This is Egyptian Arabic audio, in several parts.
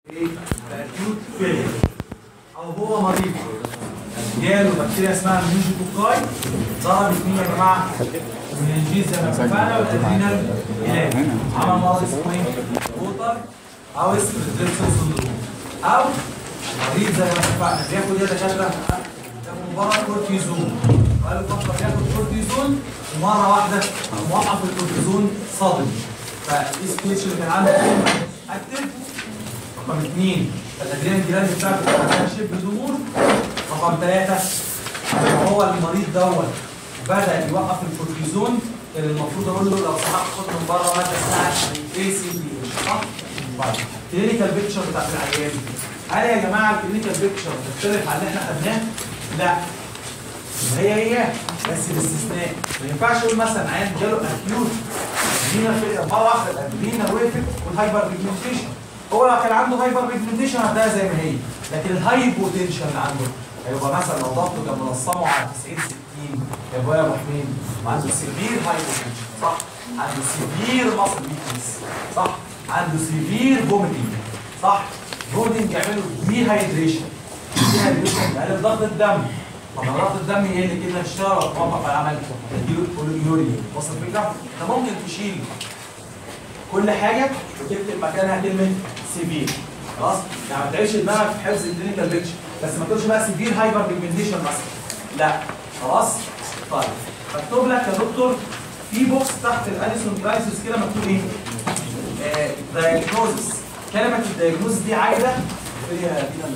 ايه اكيوت فيلير او هو مريض جاله بكتيريا اسمها المينجوكوكاي ضربت مين يا جماعه؟ المننجيز زي ما اتفقنا والادرينال هلال عمل مرض اسمه ايه؟ ووتر او اسمه الدريبسون سندروم او مريض زي ما اتفقنا بياخد ايه يا دكاتره؟ بياخد مباراه كورتيزون بقاله فتره بياخد كورتيزون ومره واحده موقف الكورتيزون صدمي فالاس اللي كان عنده اكتف رقم اثنين الادرينال جلاند بتاعته كانت شبه ضمور رقم ثلاثه هو المريض دوت بدا يوقف الكورتيزون كان المفروض اقول له لو سمحت خد من بره ماده اسمها اي سي بي صح؟ طيب كلينيكال بيكتشر بتاعت العيان هل يا جماعه الكلينيكال بيكتشر تختلف عن اللي احنا خدناه؟ لا هي هي بس باستثناء ما ينفعش اقول مثلا عيان جاله اكيوت ادرينا في مره واحده الادرينا وقفت والهايبر بيجمنتيشن هو لو كان عنده هايبر بيجمنتيشن هتلاقيها زي ما هي لكن الهايبوتنشن اللي عنده هيبقى مثلا لو ضغطه كان منظمه على 90 60 يبقى يا ابو حميد وعنده سيفير هايبوتنشن صح عنده سيفير ماسل ويكنس صح عنده سيفير فوميتنج صح فوميتنج يعملوا دي هايدريشن دي هايدريشن يقلل ضغط الدم لما ضغط الدم يقل كده اشتغل وتوقف على العمل تديله يوريا وصل الفكره؟ انت ممكن تشيل كل حاجه وتكتب مكانها كلمه سيفير خلاص يعني ما تعيش دماغك في حفظ الكلينيكال بيكتشر بس ما تقولش بقى سيفير هايبر بيجمنتيشن مثلا لا خلاص طيب مكتوب لك يا دكتور في بوكس تحت الاليسون كرايسيس كده مكتوب ايه؟ دايجنوزس كلمه الدايجنوز دي عايده فيها كده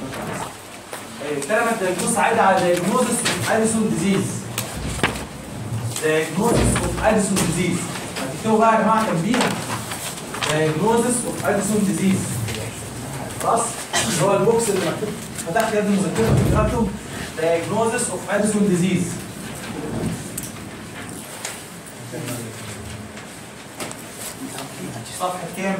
كلمه دايجنوز عايده على دايجنوزس اوف اليسون ديزيز دايجنوزس اوف اليسون ديزيز هتكتبوا بقى يا جماعه جنبيها diagnosis of Addison disease خلاص اللي هو البوكس اللي مكتوب فتحت يد المذكره كتبته diagnosis of Addison disease صفحه كام؟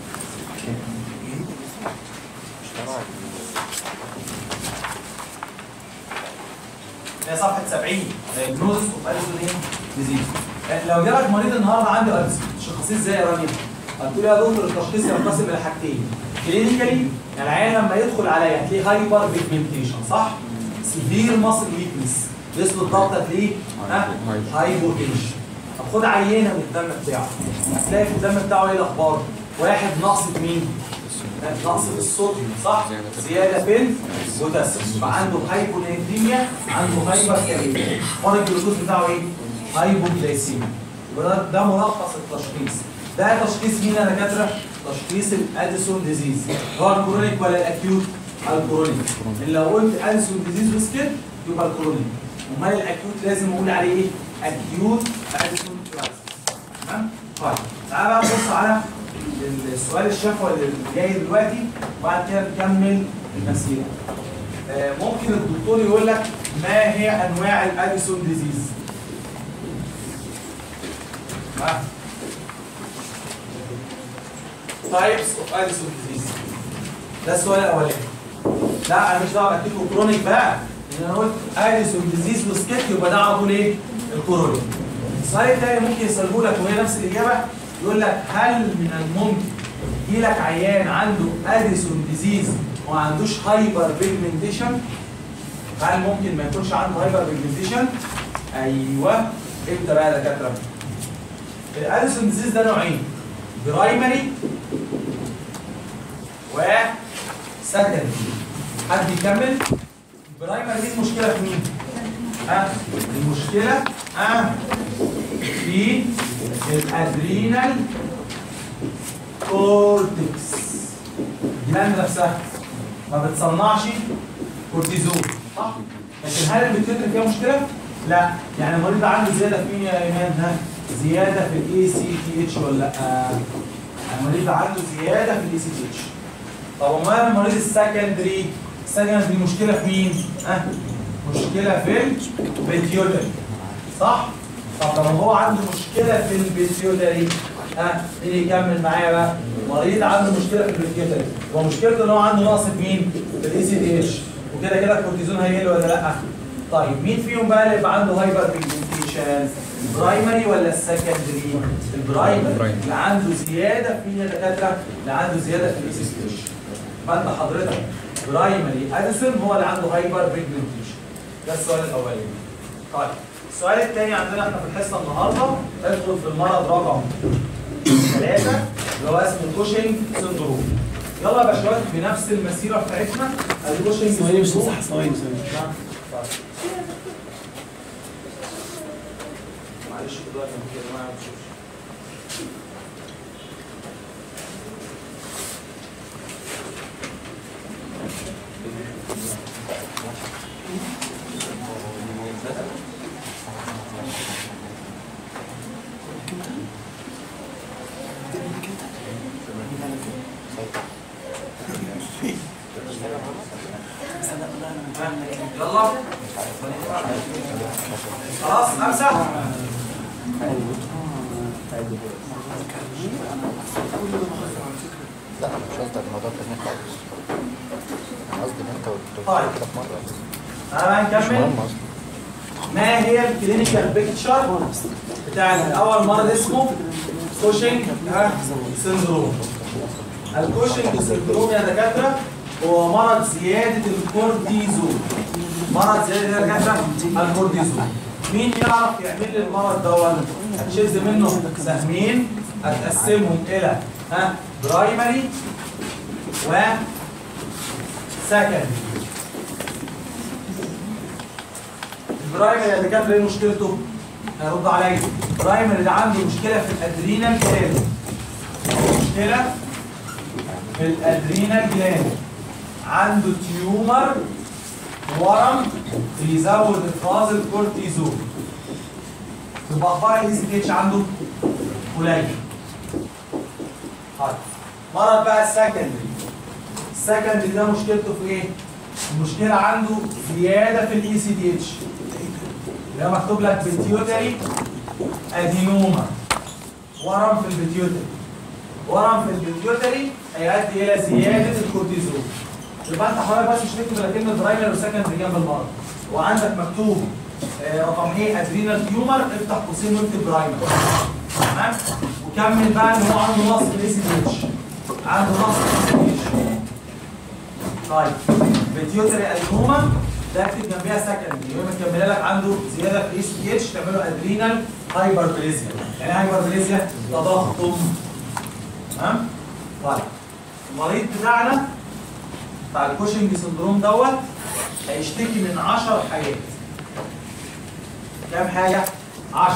هي صفحه 70 diagnosis of Addison disease لو جالك مريض النهارده عنده ألسن تشخصيه ازاي يا رانيا؟ هتقول يا دكتور التشخيص ينقسم الى حاجتين كلينيكالي العيان لما يدخل عليا هتلاقيه هايبر بيجمنتيشن صح؟ سيفير ماسل ويكنس جسم الضغط هتلاقيه هايبوتنشن طب خد عينه من الدم بتاعه هتلاقي في الدم بتاعه ايه الاخبار؟ واحد نقص في مين؟ نقص في الصوديوم صح؟ زياده في البوتاسيوم يبقى عنده هايبونيدريميا عنده هايبر كاليميا فرق الجلوكوز بتاعه ايه؟ هايبوجلايسيميا يبقى ده ملخص التشخيص ده تشخيص مين يا دكاتره؟ تشخيص الاديسون ديزيز هو الكرونيك ولا الاكيوت؟ الكرونيك اللي لو قلت اديسون ديزيز وسكت يبقى الكرونيك امال الاكيوت لازم اقول عليه ايه؟ اكيوت اديسون كرايسيس تمام؟ طيب تعالى بقى نبص على السؤال الشفوي اللي جاي دلوقتي وبعد كده نكمل المسيره. آه ممكن الدكتور يقول لك ما هي انواع الاديسون ديزيز؟ ها؟ تايبس اوف اديسون ديزيز ده السؤال الاولاني لا انا مش دعوه اديكم كرونيك بقى لان انا قلت اديسون ديزيز وسكت يبقى ده على طول ايه؟ الكرونيك السؤال الثاني ممكن يساله لك وهي نفس الاجابه يقول لك هل من الممكن يجي لك عيان عنده اديسون ديزيز وما عندوش هايبر بيجمنتيشن هل ممكن ما يكونش عنده هايبر بيجمنتيشن ايوه امتى بقى يا دكاتره الاديسون ديزيز ده نوعين برايمري و سكندري حد يكمل برايمري دي المشكله في مين؟ ها المشكله ها في الادرينال كورتكس الجلاند نفسها ما بتصنعش كورتيزون صح؟ لكن هل البيتيوتري فيها مشكله؟ لا يعني المريض عنده زياده في مين يا ايمان ها؟ زياده في الاي سي تي اتش ولا لا؟ المريض عنده زياده في الاي سي تي اتش طب امال المريض السكندري السكندري مشكله في مين؟ ها؟ مشكله في البيتيوتري صح؟ طب لما هو عنده مشكله في البيتيوتري ها مين يكمل معايا بقى؟ مريض عنده مشكله في البيتيوتري ومشكلته ان هو عنده نقص في مين؟ في الاي سي تي اتش وكده كده الكورتيزون هيقل ولا لا؟ طيب مين فيهم بقى اللي يبقى عنده هايبر بيجمنتيشن؟ البرايمري ولا السكندري؟ البرايمري اللي عنده زياده في الدكاتره اللي عنده زياده في الاي سي يبقى انت حضرتك برايمري اديسون هو اللي عنده هايبر بيجمنتيشن ده السؤال الاولاني طيب السؤال الثاني عندنا احنا في الحصه النهارده ندخل في المرض رقم ثلاثه اللي هو اسمه كوشنج سندروم يلا يا باشمهندس بنفس المسيره بتاعتنا الكوشنج ثواني مش سندروم صح ثواني ثواني نعم. طيب. معلش دلوقتي ممكن يا جماعه ما تشوفش يلا خلاص امسح لا انا مش قصدي الموضوع ده خالص انا قصدي ان انت قلت طيب. كده في مره انا بقى مش نكمل مهم اصلا ما هي الكلينيكال بيكتشر بتاع الاول مرض اسمه كوشنج سندروم الكوشنج سندروم يا دكاتره هو مرض زياده الكورتيزون مرض زياده يا دكاتره الكورتيزون مين يعرف يعمل لي المرض دوت هتشد منه سهمين هتقسمهم الى ها برايمري و سكندري البرايمري يا دكاتره ايه مشكلته؟ هيرد عليا البرايمري ده عنده مشكله في الادرينال جلاند مشكله في الادرينال جلاند عنده تيومر ورم بيزود افراز الكورتيزون يبقى اخبار الاي سي اتش عنده قليل طيب مرض بقى السكندري السكندري ده مشكلته في ايه؟ المشكله عنده زياده في الاي سي دي اتش ده مكتوب لك بيتيوتري ادينوما ورم في البيتيوتري ورم في البيتيوتري هيؤدي الى زياده الكورتيزون يبقى انت حضرتك بس مش تكتب الا كلمه برايمري وسكندري جنب المرض وعندك مكتوب آه، رقم ايه ادرينال تيومر افتح قوسين واكتب برايمري تمام وكمل بقى ان هو عنده نقص في الاي سي دي اتش عنده نقص في الاي سي دي اتش طيب بيتيوتري ادينوما ده اكتب جنبيها سكندري يبقى مكمله لك عنده زياده في الاي سي دي اتش تعمله ادرينال هايبربليزيا يعني ايه هايبربليزيا تضخم تمام طيب المريض بتاعنا بتاع الكوشنج سندروم دوت هيشتكي من 10 حاجات كام حاجه 10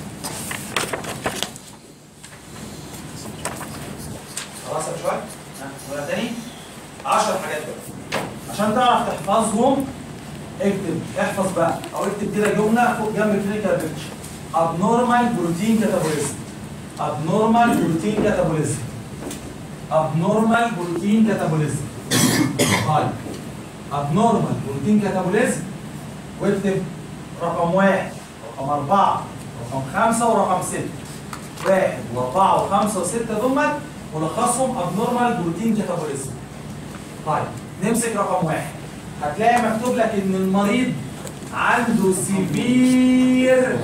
خلاص يا شويه ها ولا تاني 10 حاجات بقى عشان تعرف تحفظهم اكتب احفظ بقى او اكتب كده جمله فوق جنب كلينيكال بيكتشر abnormal بروتين كاتابوليزم abnormal بروتين كاتابوليزم abnormal بروتين كاتابوليزم طيب abnormal بروتين كاتابوليزم واكتب رقم واحد رقم أربعة رقم خمسة ورقم ستة واحد وأربعة وخمسة وستة دول ملخصهم abnormal بروتين كاتابوليزم طيب نمسك رقم واحد هتلاقي مكتوب لك ان المريض عنده سيفير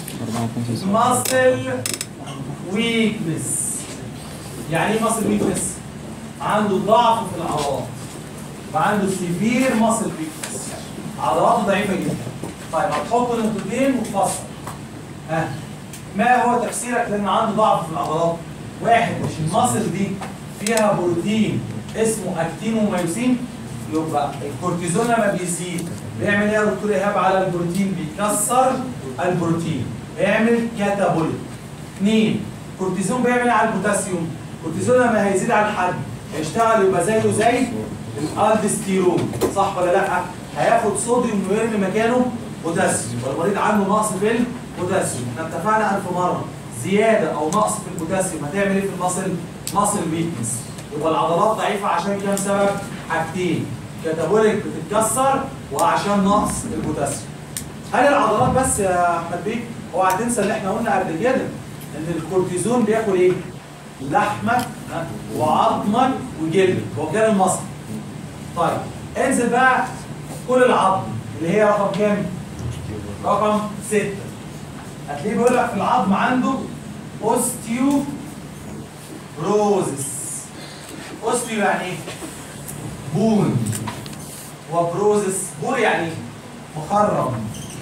ماسل ويكنس يعني ايه ماسل ويكنس؟ عنده ضعف في العضلات وعنده سيفير ماسل ويكنس عضلاته ضعيفه جدا طيب هتحط نقطتين وتفصل ها ما هو تفسيرك لان عنده ضعف في العضلات؟ واحد مش الماسل دي فيها بروتين اسمه اكتين وميوسين يبقى الكورتيزون لما بيزيد بيعمل ايه يا دكتور ايهاب على البروتين؟ بيكسر البروتين بيعمل كاتابوليك اثنين الكورتيزون بيعمل إيه على البوتاسيوم الكورتيزون لما هيزيد على الحد هيشتغل يبقى زيه زي الالدستيرون صح ولا لا؟ هياخد صوديوم ويرمي مكانه بوتاسيوم والمريض عنده نقص في البوتاسيوم احنا اتفقنا 1000 مره زياده او نقص في البوتاسيوم هتعمل ايه في المصل؟ مصل ويكنس يبقى العضلات ضعيفه عشان كام سبب؟ حاجتين كاتابوليك بتتكسر وعشان نقص البوتاسيوم هل العضلات بس يا احمد بيه؟ اوعى تنسى اللي احنا قلنا قبل كده ان الكورتيزون بياكل ايه؟ لحمك ها، وعظمك وجلدك هو كان المصل طيب انزل بقى كل العظم اللي هي رقم كام؟ رقم 6 هتلاقيه بيقول لك في العظم عنده اوستيو بروزس اوستيو يعني ايه؟ بون وبروزس بور يعني إيه؟ مخرم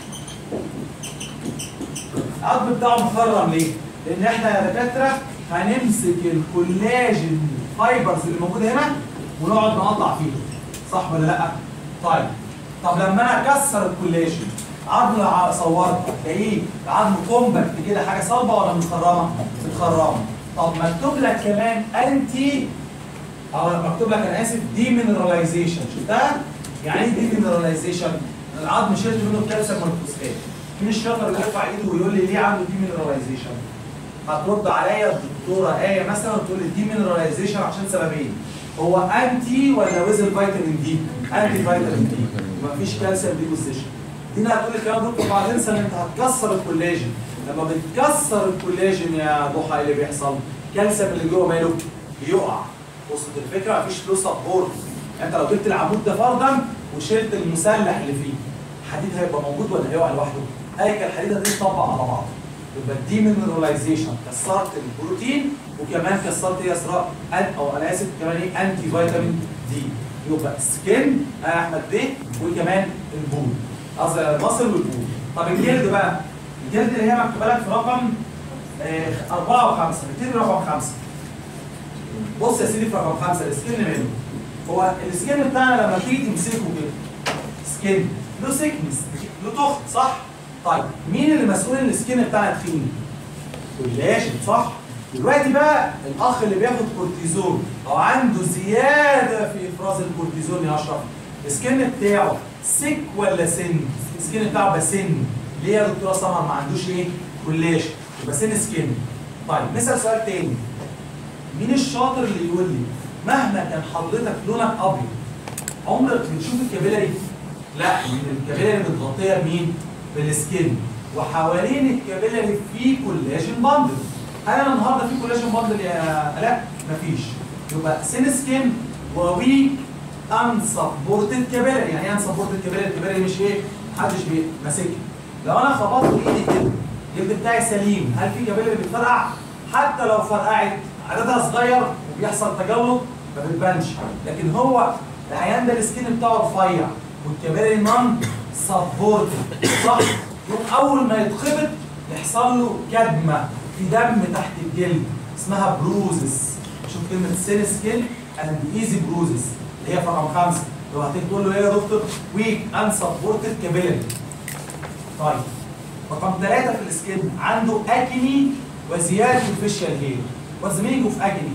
العظم بتاعه مخرم ليه؟ لان احنا يا دكاتره هنمسك الكولاجين فايبرز اللي موجوده هنا ونقعد نقطع فيه صح ولا لا؟ طيب طب لما انا اكسر الكولاجين عظم ع- صورته تلاقيه العظم كومباكت كده حاجه صلبه ولا متخرمه؟ متخرمه طب مكتوب لك كمان انتي او مكتوب لك انا اسف دي مينراليزيشن شفتها؟ يعني ايه دي مينراليزيشن؟ العظم شلت منه الكالسيوم والفوسفات مين الشاطر اللي يرفع ايده ويقول لي ليه عنده دي مينراليزيشن؟ هترد عليا الدكتوره ايه مثلا وتقول لي دي مينراليزيشن عشان سببين هو انتي ولا ويز الفيتامين دي؟ انتي فيتامين دي مفيش كالسيوم ديبوزيشن دينا هتقول لي الكلام ده دكتور بعدين انسى ان انت هتكسر الكولاجين لما بتكسر الكولاجين يا ضحى ايه اللي بيحصل؟ الكالسيوم اللي جوه ماله؟ بيقع وصلت الفكره مفيش له سبورت انت لو جبت العمود ده فردا وشلت المسلح اللي فيه الحديد هيبقى موجود ولا هيقع لوحده؟ هيكل الحديد هتطبق على بعض يبقى دي مينراليزيشن كسرت البروتين وكمان كسرت ايه يا اسراء أن- او انا اسف كمان ايه انتي فيتامين دي يبقى سكين احمد بيه وكمان البول قصدي المصل والبول طب الجلد بقى الجلد اللي هي مكتوبه لك في رقم آه، أربعة وخمسة نبتدي رقم خمسة بص يا سيدي في رقم خمسة السكين ماله هو السكين بتاعنا لما تيجي تمسكه كده سكين له سيكنس له تخت صح؟ طيب مين اللي مسؤول ان السكين بتاعنا تخين؟ كولاجين صح؟ دلوقتي بقى الاخ اللي بياخد كورتيزون او عنده زياده في افراز الكورتيزون يا اشرف السكين بتاعه سك ولا سن؟ السكين بتاعه بسن ليه يا دكتوره سمر ما عندوش ايه؟ كولاجين يبقى سن سكين طيب نسال سؤال تاني مين الشاطر اللي يقول لي مهما كان حضرتك لونك ابيض عمرك بتشوف الكابيلاري؟ لا الكابيلاري متغطيه بمين؟ بالسكين وحوالين الكابيلاري في كولاجين باندل هل انا النهارده في كولاجين باندل يا لا مفيش يبقى سين سكين وويك ان سبورتد كابيلاري يعني ايه ان سبورتد كابيلاري الكابيلاري مش ايه؟ محدش بي- ماسكها لو انا خبطت بايدي كده الجلد بتاعي سليم هل في كابيلاري بتفرقع؟ حتى لو فرقعت عددها صغير وبيحصل تجلط ما بتبانش لكن هو العيان ده السكين بتاعه رفيع والكباري نون سبورت صح؟ يوم اول ما يتخبط يحصل له كدمه في دم تحت الجلد اسمها بروزس شوف كلمه سين سكين اند ايزي بروزس اللي هي في رقم خمسه لو هتيجي تقول له ايه يا دكتور؟ ويك ان سبورتد كابيلاري طيب رقم ثلاثة في السكين عنده اكني وزيادة الفيشيال هير واتس مينينج اوف اكني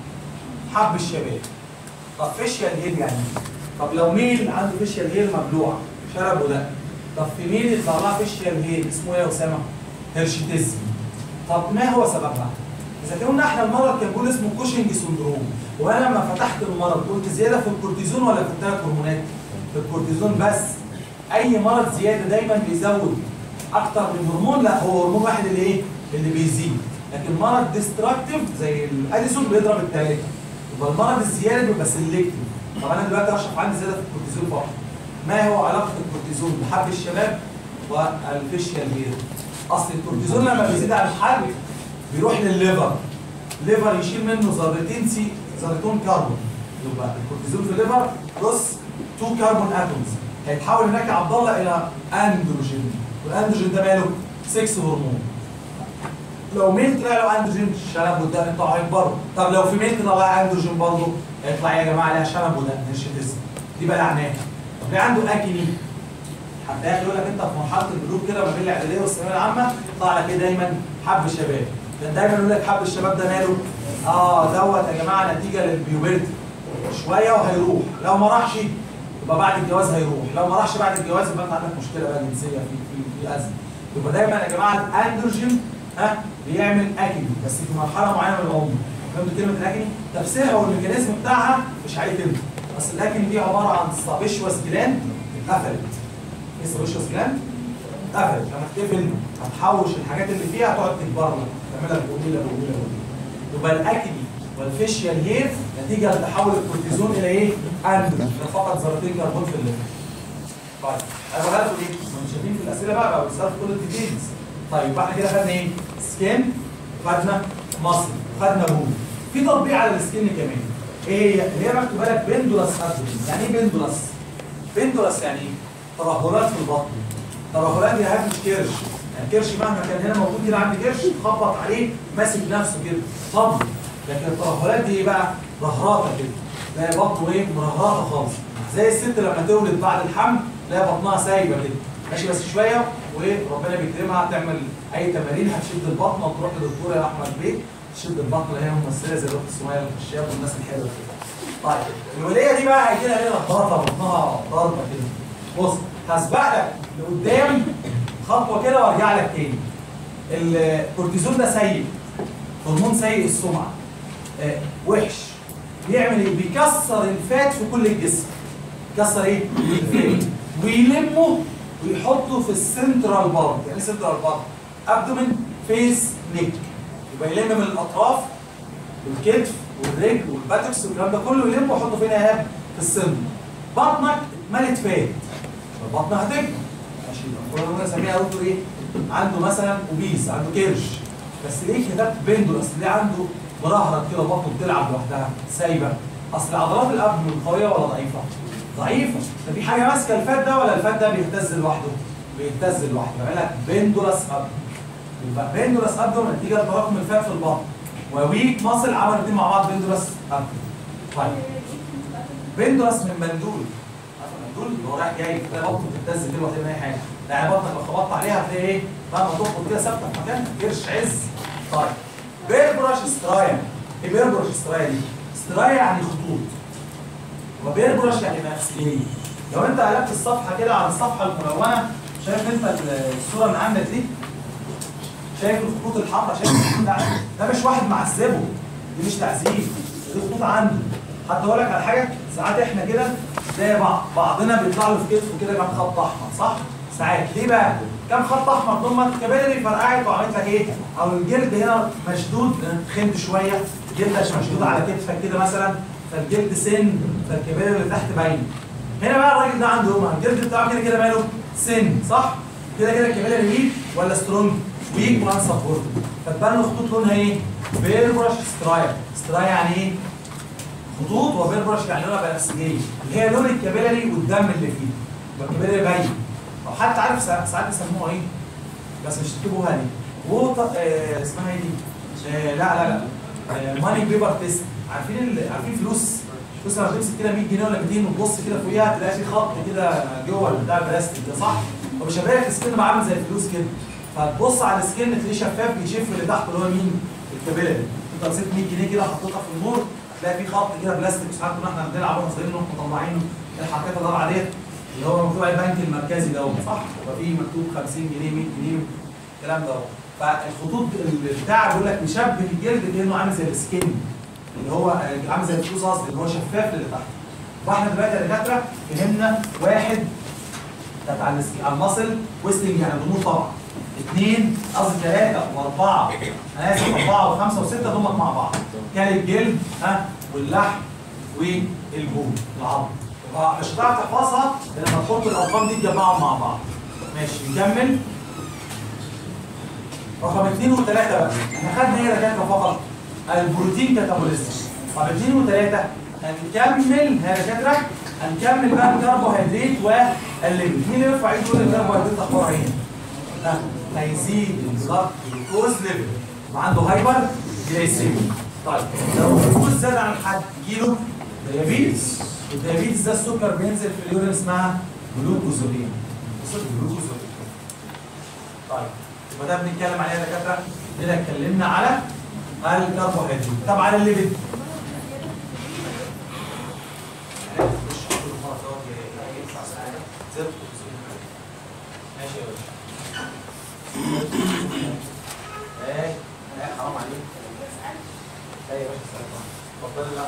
حب الشباب طب فيشيال هير يعني إيه؟ طب لو ميل عنده فيشيال هير مبلوع شربه ده طب في ميل يطلع لها فيشيال هير اسمه ايه يا اسامه؟ هيرشيتيزم طب ما هو سببها؟ اذا كنا احنا المرض كان بيقول اسمه كوشنج سندروم وانا لما فتحت المرض قلت زياده في الكورتيزون ولا في الثلاث هرمونات؟ في الكورتيزون بس اي مرض زياده دايما بيزود اكتر من هرمون لا هو هرمون واحد اللي ايه؟ اللي بيزيد لكن مرض ديستراكتيف زي الاديسون بيضرب الثلاثه يبقى المرض الزياده بيبقى سيلكتيف طب انا دلوقتي اشرح عندي زياده في الكورتيزون فقط ما هو علاقه الكورتيزون بحب الشباب والفيشيال هير اصل الكورتيزون لما بيزيد عن الحد بيروح للليفر الليفر يشيل منه ذرتين سي ذرتين كربون يبقى الكورتيزون في الليفر بلس 2 كربون اتومز هيتحول هناك يا عبد الله الى اندروجين والاندروجين ده ماله 6 هرمون لو ميل طلع له اندروجين شنب ودقن بتاعه هيكبروا طب لو في ميل طلع اندروجين برضه هيطلع يا جماعه عليها شنب ودقن هيرشيتيزم دي بلعناها طب ليه عنده اكني حتى يا اخي يقول لك انت في مرحله البلوغ كده ما بين الاعداديه والثانويه العامه طلع لك ايه دايما حب شباب كان دايما يقول لك حب الشباب ده ماله اه دوت يا جماعه نتيجه للبيوبرتي شويه وهيروح لو ما راحش يبقى بعد الجواز هيروح لو ما راحش بعد الجواز يبقى انت عندك مشكله بقى جنسيه في في في ازمه يبقى دايما يا جماعه الاندروجين ها بيعمل اكني بس في مرحله معينه من العمر فهمت كلمه الاكني تفسيرها والميكانيزم بتاعها مش عليك انت بس الاكني دي عباره عن سابيشوس جلاند اتقفلت ايه سابيشوس جلاند اتقفلت لما تقفل هتحوش الحاجات اللي فيها تقعد تكبر لك تعملها بقبيله بقبيله بقبيله يبقى الاكني والفيشيال هير نتيجه لتحول الكورتيزون الى ايه؟ اندروجين فقط ذرتين كربون في الليفر طيب انا بقولها لكم ليه؟ مش شايفين في الاسئله بقى بقى بيسالوا في كل الديتيلز طيب يبقى احنا كده خدنا ايه؟ سكين خدنا مصل خدنا بول في تطبيق على السكين كمان ايه هي؟ اللي هي مكتوبه لك بندو بندولس ابدومين يعني ايه بندولس بندولس يعني ايه ترهلات في البطن ترهلات يا هات مش كرش يعني كرش مهما كان هنا موجود كده عندي كرش تخبط عليه ماسك نفسه كده طب لكن الترهلات دي ايه بقى رهراته كده تلاقي بطنه ايه مرهراته خالص زي الست لما تولد بعد الحمل تلاقي بطنها سايبه كده ماشي بس شويه وربنا بيكرمها تعمل اي تمارين هتشد البطن وتروح لدكتور يا احمد بيه تشد البطن اللي هي ممثله زي الاخت سميه الخشاب والناس الحلوه كده طيب الوليه دي بقى هيجي لها هنا ضربه بطنها ضربه كده بص هسبق لك لقدام خطوه كده وارجع لك تاني الكورتيزون ده سيء هرمون سيء السمعه آه وحش بيعمل ايه؟ بيكسر الفات في كل الجسم يكسر ايه؟ الفات ويلمه ويحطه في السنترال بارت يعني ايه سنترال بارت؟ ابدومين فيس نيك يبقى يلم من الاطراف والكتف والرجل والباتكس والكلام ده كله يلمه ويحطه فين يا ايهاب؟ في السنتر بطنك اتملت فات البطن هتكبر ماشي يبقى كنا نسميها دكتور ايه؟ عنده مثلا اوبيس عنده كرش بس ليه كتبت بندولس ليه عنده مرهرة كده بطنه بتلعب لوحدها سايبه اصل عضلات الابدن قويه ولا ضعيفه؟ ضعيفه ده في حاجه ماسكه الفات ده ولا الفات ده بيهتز لوحده؟ بيهتز لوحده يعمل لك بندولس ابدن يبقى بندولس ابدن نتيجه لتراكم الفات في البطن وويك ماسل عملوا الاثنين مع بعض بندولس ابدن طيب بندولس من مندول عارف المندول اللي هو رايح جاي تلاقي بطنه بتهتز كده ولا تعمل اي حاجه يعني بطنك لو خبطت عليها هتلاقي ايه؟ بعد ما تخبط كده ثابته في مكانها كرش عز طيب بيربرش استرايا ايه بيربرش استرايا دي؟ استرايا يعني خطوط وبيربرش يعني مقسمين لو انت قلبت الصفحه كده على الصفحه الملونه شايف انت الصوره اللي عندك دي؟ شايف الخطوط الحمراء شايف الخطوط ده ده مش واحد معذبه دي مش تعذيب دي خطوط عنده حتى اقول لك على حاجه ساعات احنا كده زي بعض بعضنا بيطلع له في كتفه كده كام خط احمر صح؟ ساعات ليه بقى؟ كام خط احمر ثم الكباري فرقعت وعملت لك ايه؟ او الجلد هنا مشدود تخنت شويه الجلد مش مشدود على كتفك كده مثلا فالجلد سن فالكباري اللي تحت باينه هنا بقى الراجل ده عنده ايه؟ الجلد بتاعه كده كده ماله سن صح؟ كده كده الكباري ويك ولا سترونج؟ ويك وان سبورت فتبان له خطوط لونها ايه؟ بيربرش سترايا سترايا يعني ايه؟ خطوط وبيربرش يعني لونها بنفسجيه اللي هي لون الكباري والدم اللي فيه يبقى الكباري باين او حتى عارف ساعات ساعات بيسموها ايه؟ بس مش تكتبوها دي ووتر آه اسمها ايه دي؟ آه لا لا لا آه ماني بيبر تيست عارفين ال... عارفين فلوس فلوس لما تمسك كده 100 جنيه ولا 200 وتبص كده فوقيها تلاقي في خط كده جوه بتاع البلاستيك ده صح؟ فمش هبالك السكن عامل زي الفلوس كده فتبص على السكن تلاقيه شفاف بيشف اللي تحت اللي هو مين؟ الكابيلاري انت مسكت 100 جنيه كده حطيتها في النور هتلاقي في خط كده بلاستيك ساعات كنا احنا بنلعب واحنا صغيرين نروح مطلعينه الحركات اللي عليها اللي هو مكتوب على البنك المركزي ده صح؟ يبقى فيه مكتوب 50 جنيه 100 جنيه الكلام ده فالخطوط بتاع بيقول لك مشبه الجلد كانه عامل زي السكين اللي هو عامل زي الفلوس قصدي اللي هو شفاف اللي تحت واحنا دلوقتي يا دكاتره فهمنا واحد كانت على على المصل ويستنج يعني ضمور طبعا اثنين قصدي ثلاثه واربعه انا اسف اربعه وخمسه وسته ضمك مع بعض كان الجلد ها واللحم والجوم العظم مش هتعرف تحفظها لما تحط الارقام دي تجمعهم مع بعض ماشي نكمل رقم اثنين وثلاثه بقى احنا خدنا ايه دكاتره فقط البروتين كاتابوليزم طب اثنين وثلاثه هنكمل يا دكاتره هنكمل بقى الكربوهيدرات والليبيد مين اللي يرفع ايده يقول الكربوهيدرات اخبارها ايه؟ هيزيد البلاد جلوكوز ليفل وعنده هايبر جلايسيميا طيب لو الجلوكوز زاد عن الحد يجيله ديابيتس الديابيتس ده السكر بينزل في اليورين اسمها جلوكوزولين جلوكوزولين طيب يبقى ده بنتكلم عليه يا دكاتره كده اتكلمنا على الكربوهيدرات طب على الليبيد ماشي يا باشا ايه ايه حرام عليك ايه يا باشا اتفضل لا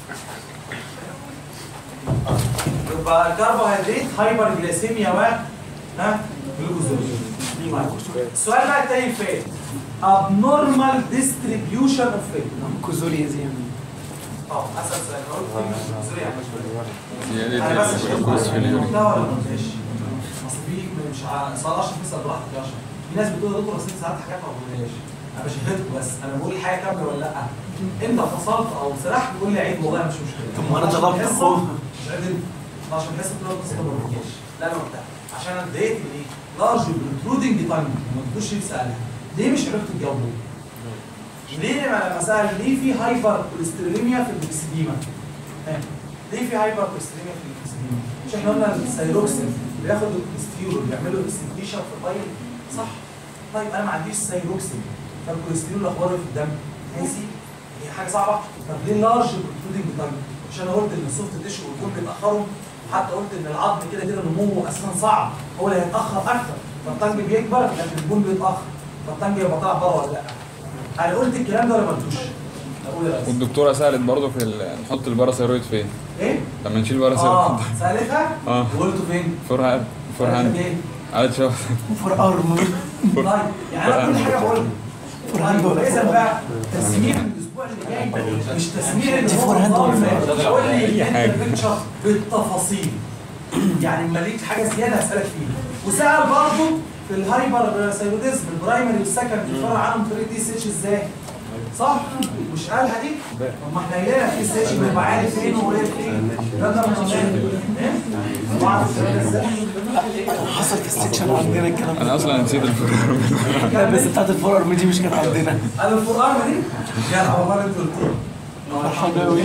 يبقى الكربوهيدرات هايبر جليسيميا و ها جلوكوزولين السؤال بقى التاني اللي فات abnormal distribution of fat كوزوري زي اه اسال سؤال اقول جلوكوزولين يعني زيادة انا بس عشان الجلوكوز في اليورين قلتها ولا ما قلتهاش؟ اصل في مش ع- صلاح عشان تسال براحتك يا اشرف في ناس بتقول يا دكتور اصل انت ساعات حاجات ما قلتهاش انا بشهدكم بس انا بقول الحاجه كامله ولا لا انت فصلت او سرحت قول لي عيب والله مش مشكله طب ما أنا 12 طلبت حصة، أخوه. مش عيب 12 حصه كل القصه ما بتجيش لا انا قلتها عشان انا اتضايقت من ايه؟ لارج بروترودنج تايم ما تدوش يسالها ليه مش عرفت تجاوبوا؟ ليه لما لما سال ليه في هايبر كوليستروليميا في الاكسديما؟ ها؟ ليه في هايبر كوليستروليميا في الاكسديما؟ مش احنا قلنا السيروكسين بياخد الكوليسترول بيعملوا اكسديشن في الطيب صح؟ طيب انا ما عنديش سيروكسين فالكوليسترول اخباره في الدم ناسي هي حاجه صعبه طب ليه لارج بروترودنج تايم؟ مش انا قلت ان السوفت تيشو والجم بيتاخروا وحتى قلت ان العظم كده كده نموه اساسا صعب هو اللي هيتاخر اكتر فالطنج بيكبر لكن البون بيتاخر فالطنج يبقى طالع بره ولا لا؟ انا قلت الكلام ده ولا ما قلتوش؟ اقول يا ريس والدكتوره سالت برضه في ال- نحط الباراثيرويد فين؟ ايه؟ لما نشيل اه الباراثيرويد سالتها؟ اه. وقلته فين؟ فور هاند فور قالت لك هاند ايه؟ قالت شوف فور ارم طيب يعني انا كل حاجه بقولها طيب اذا بقى تسميع الاسبوع اللي جاي مش تسميع اللي هو نظام قول لي انت بيكتشر بالتفاصيل يعني لما ليك حاجه زياده هسالك فيها وسال برضه في الهايبر ثايروديزم البرايمري والسكندري بيفرق عنهم طريقه دي اس اتش ازاي؟ صح؟ مش قالها دي؟ طب ما احنا قايلينها في اس اتش بيبقى عارف فين وهي فين ده ده مش ايه؟ بعرف ازاي؟ حصل في السكشن عندنا الكلام ده انا اصلا نسيت الفور لا بس بتاعت الفور ارم دي مش كانت عندنا انا القران دي يا والله انت قلت فرحان قوي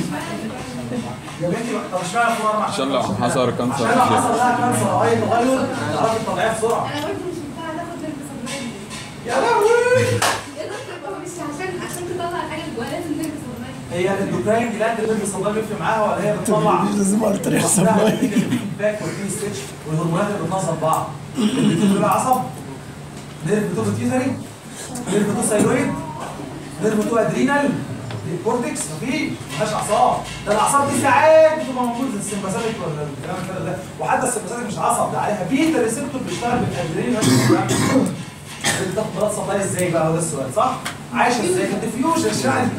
يا بنتي طب اشمعنى القران عشان لو حصل كانسر عشان لو حصل لها كانسر او اي تغير تعرفي تطلعيها بسرعه انا قلت مش بتاع تاخد نرد صدراني يا لهوي يا دكتور هو مش عشان عشان تطلع الحاجه اللي جواها لازم نرد صدراني هي الاندوكراين جلاند اللي الصدام بيفرق معاها ولا هي بتطلع مش لازم على طريقه سبلاي الفيدباك والدي ستيتش والهرمونات اللي بتنظم بعض البيتوت بيبقى عصب نيرف 2 بيتيوتري نيرف 2 ثايرويد نيرف 2 ادرينال الكورتكس مفيش مفيهاش اعصاب ده الاعصاب دي ساعات بتبقى موجوده زي السمباثيك ولا الكلام الفارغ ده وحتى السمباثيك مش عصب ده عليها بيتا ريسبتور بيشتغل بالادرينال انت بتاخد بلاد سبلاي ازاي بقى هو ده السؤال صح؟ عايشه ازاي؟ في الديفيوجن يعني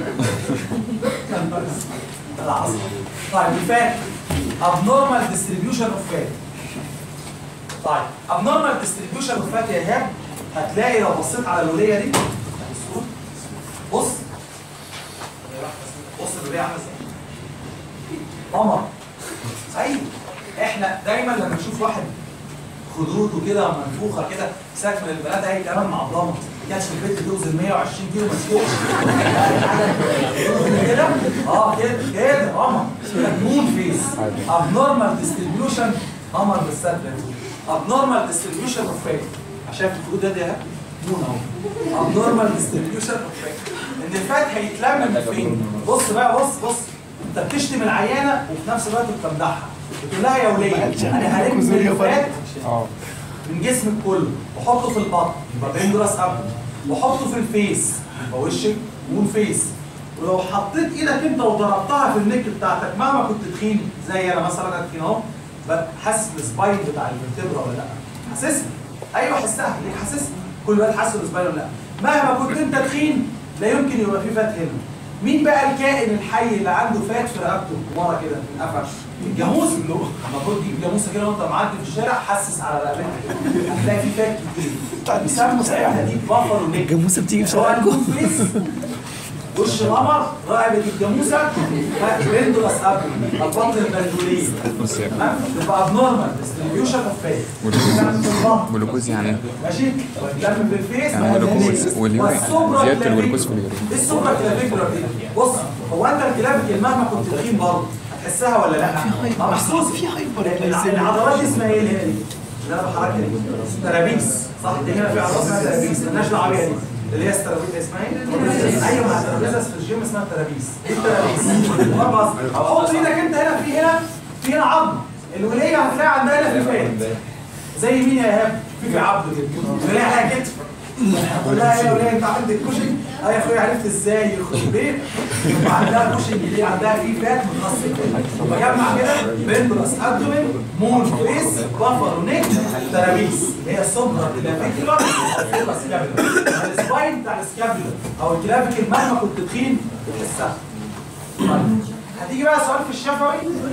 العصب طيب الفات abnormal distribution of fat طيب abnormal distribution of fat يا ايهاب هتلاقي لو بصيت على الوليه دي الصوت بص بص الوليه عامله ازاي قمر ايوه احنا دايما لما نشوف واحد خدوده كده منفوخه كده ساك من البنات اي كلام معضلمه كانت في البيت توزن 120 كيلو ما تسوقش كده اه كده كده قمر مون فيس abnormal distribution قمر بالسد abnormal distribution of fat شايف الخدود ده ده مون اهو abnormal distribution of fat ان الفات هيتلم من فين بص بقى بص بص انت بتشتم العيانه وفي نفس الوقت بتمدحها بتقول لها يا وليه انا هلم الفات من جسمك كله وحطه في البطن يبقى بندرس ابدو وحطه في الفيس يبقى وشك مون فيس ولو حطيت ايدك انت وضربتها في النك بتاعتك مهما كنت تخين زي انا مثلا انا تخين اهو بقى حاسس بالسباين بتاع الفرتبرا ولا لا حاسسها ايوه حسها ليك حاسسها كل واحد حاسس بالسباين ولا لا مهما كنت انت تخين لا يمكن يبقى في فات هنا مين بقى الكائن الحي اللي عنده فات في رقبته ورا كده في القفش الجاموس اللي هو المفروض تجيب جاموسه كده وانت معدي في الشارع حسس على رقبتك كده هتلاقي في فات كتير بيسموا ساعتها دي بافر ونجم الجاموسه بتيجي في سواء شارعكم الفيس وش القمر رقبه الجاموسه بندولاس ابل البطن البندوليه بص يا ابني تمام يبقى ابنورمال ديستريبيوشن اوف فات جلوكوز يعني ماشي والدم بالفيس يعني جلوكوز واليورين والسوبرا زياده كلافيكولار. الجلوكوز في اليورين ايه السوبرا كلافيكولار دي؟ بص هو انت الكلافيكل مهما كنت تخين برضه هتحسها ولا لا؟ اه محسوس في هايبر العضلات دي اسمها ايه اللي هي دي؟ اللي انا بحركها دي ترابيس صح دي هنا في عضلات اسمها ترابيس مالناش دعوه بيها دي اللي هي الترابيس اسمها ايه؟ ايوه مع الترابيزه في الجيم اسمها ترابيس ايه الترابيس؟ مرة حط ايدك انت هنا في هنا في هنا عظم الوليه هتلاقي عندها هنا في فات زي مين يا ايهاب؟ في في عبد كده الوليه عليها كتف اقول لها يا وليه انت عندك كوشنج؟ اه يا اخويا عرفت ازاي يخرب بيت يبقى عندها كوشنج ليه؟ عندها في فات متخصص كده بجمع كده بندرس ابدومين مون فيس بافر ونيك ترابيس اللي هي السوبرا كلافيكولار السوبرا سكابيولار السباين بتاع السكابيولار او الكلافيكل مهما كنت تخين بتحسها طيب. هتيجي بقى سؤال في الشفوي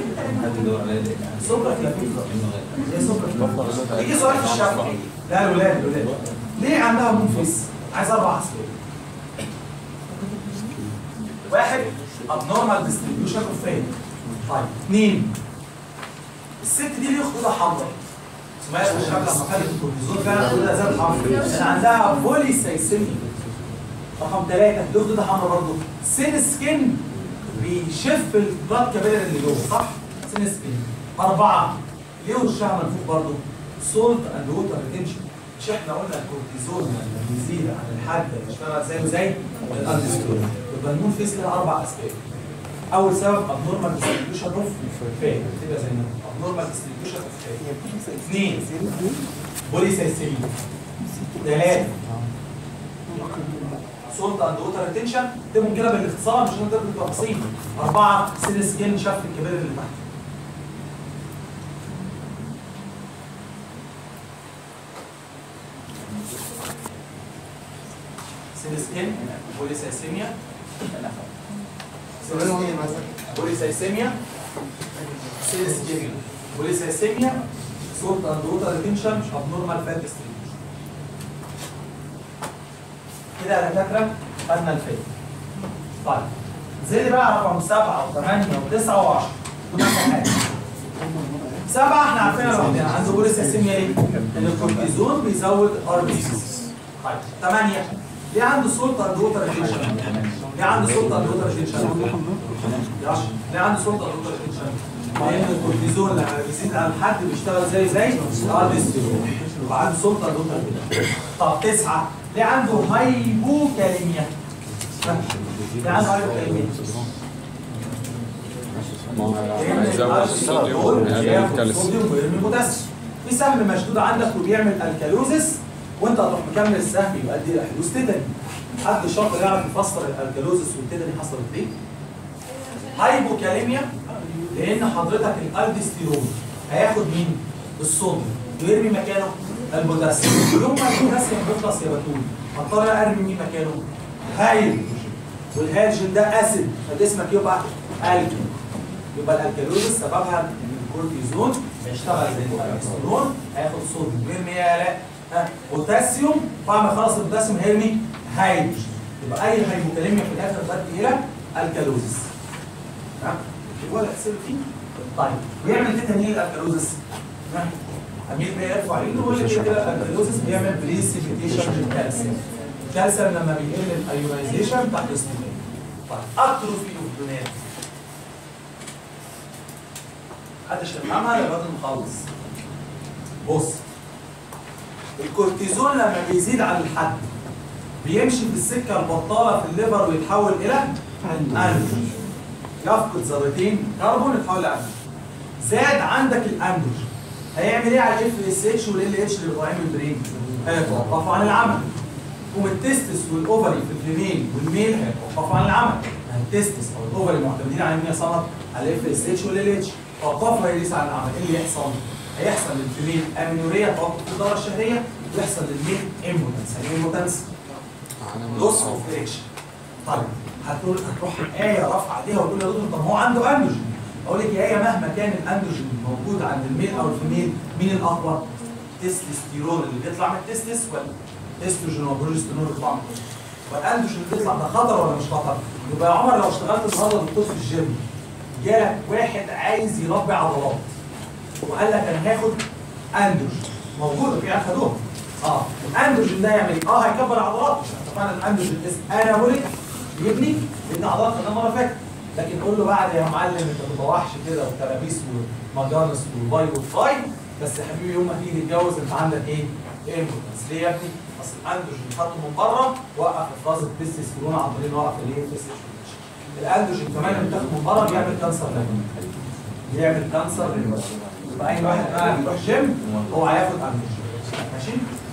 سوبرا كلافيكولار ايه سوبرا كلافيكولار يجي سؤال في الشفوي لا الولاد الولاد ليه عندها مون فيس عايز اربع اسئله واحد abnormal distribution of fat طيب اثنين الست دي ليه خدودها حمراء اسمها في الشكل لما خدت الكورتيزون فعلا خدودها زي الحمراء لان عندها بولي سايسيميا رقم ثلاثة ليه خدودها حمراء برضه سين سكين بيشف البلاد كابيلر اللي جوه صح؟ سين سكين أربعة ليه وشها منفوخ برضه؟ سولت اند ووتر ريتنشن مش احنا قلنا الكورتيزون لما بيزيد عن الحد بيشتغل زيه زي الاندسترون يبقى المون فيس لها اربع اسباب اول سبب abnormal distribution of fat تبقى زي ما abnormal distribution of fat اثنين بولي سايسيميا ثلاثة سولت اند ووتر ريتنشن تكتبهم كده بالاختصار مش هنقدر بالتفاصيل أربعة سيل سكين شف الكبير اللي تحت سيل سكين بوليسايسيميا سيل سكين بوليسايسيميا سيل سكين بوليسايسيميا سولت اند ووتر ريتنشن ابنورمال فات ديستريبيوشن كده يا دكاتره خدنا الفات طيب زي بقى رقم سبعه وثمانيه وتسعه وعشره كنا حاجه سبعه احنا عارفينها لوحدنا عنده بوليسايسيميا ايه؟ ان الكورتيزون بيزود ار بي سي طيب ثمانيه ليه عنده سلطه اند ووتر ريتنشن؟ ليه عنده سلطه اند ووتر ريتنشن؟ ليه عنده سلطه اند ووتر ريتنشن؟ لان الكورتيزون لما بيزيد عن الحد بيشتغل زي زي ار بي سي يبقى عنده سلطه اند ووتر ريتنشن طب تسعه ليه عنده هايبوكاليميا؟ ليه عنده هايبوكاليميا؟ هيزود الصوديوم هيقلل الكالسيوم الصوديوم ويرمي البوتاسيوم في سهم مشدود عندك وبيعمل الكالوزس وانت هتروح مكمل السهم يؤدي الى حدوث تيتاني حد شاطر يعرف يفسر الالكالوزس والتيتاني حصلت ليه؟ هايبوكاليميا لان حضرتك الالدستيرون هياخد مين؟ الصوديوم ويرمي مكانه البوتاسيوم يوم ما البوتاسيوم بيخلص يا بتول هضطر ارمي مين مكانه؟ هايل والهيدروجين ده اسيد فجسمك يبقى الكين يبقى الالكالوزس سببها ان الكورتيزون هيشتغل زي الالكسترون هياخد صوديوم ويرمي ايه يا لا ها بوتاسيوم بعد ما يخلص البوتاسيوم هيرمي هيدروجين يبقى اي هايبوكاليميا في الاخر تؤدي الى الكالوزس تمام ولا تحسب فيه طيب ويعمل تيتا ايه الالكالوزس ها؟ امير بيه يرفع ايده ويقول لك كده الالكالوزس بيعمل بريسيبيتيشن للكالسيوم الكالسيوم لما بيقل الايونايزيشن تحت السنين طيب اتروفي اوف دونات محدش يفهمها يا راجل مخلص بص الكورتيزون لما بيزيد عن الحد بيمشي في السكه البطاله في الليفر ويتحول الى اندروجين يفقد ذرتين كربون يتحول لاندروجين زاد عندك الاندروجين هيعمل ايه على الاف اس اتش والال اتش اللي طالعين من البرين؟ هيتوقفوا عن العمل يقوم التستس والاوفري في الفيميل والميل هيتوقفوا عن العمل التستس او الاوفري معتمدين على مين يا صنط؟ على الاف اس اتش والال اتش توقفوا هيريس عن العمل ايه اللي يحصل؟ هيحصل للفيميل امينوريا توقف في الدوره الشهريه ويحصل للميل امبوتنس يعني ايه امبوتنس؟ لوس اوف اريكشن طيب هتقول هتروح آية رافعة ايديها وتقول يا دكتور طب ما هو عنده اندروجين اقول لك يا آية مهما كان الاندروجين موجود عند الميل او الفيميل مين الاقوى؟ تستوستيرون اللي بيطلع من التستس ولا استروجين وبروجسترون بيطلع من التستس والاندروجين اللي بيطلع ده خطر ولا مش خطر؟ يبقى يا عمر لو اشتغلت النهارده دكتور في الجيم جالك واحد عايز يربي عضلات وقال لك انا هاخد اندروجين موجوده في عيال خدوها اه الاندروجين ده يعمل ايه؟ اه هيكبر عضلات مش اتفقنا الاندروجين اس انابوليك يبني يبني عضلات خدناها مره فاتت لكن قول له بعد يا معلم انت بتطوحش كده وترابيس ومجانس والباي والفاي بس يا حبيبي يوم ما تيجي تتجوز انت عندك ايه؟ امبوتنس ليه يا ابني؟ اصل الاندروجين حطه من بره وقف افراز التستوستيرون عن طريق ان وقف الايه؟ التستوستيرون الاندروجين كمان اللي بتاخده من بره بيعمل كانسر ليفر بيعمل كانسر ليفر يبقى اي واحد قاعد يروح جيم هو هياخد اندروجين ماشي؟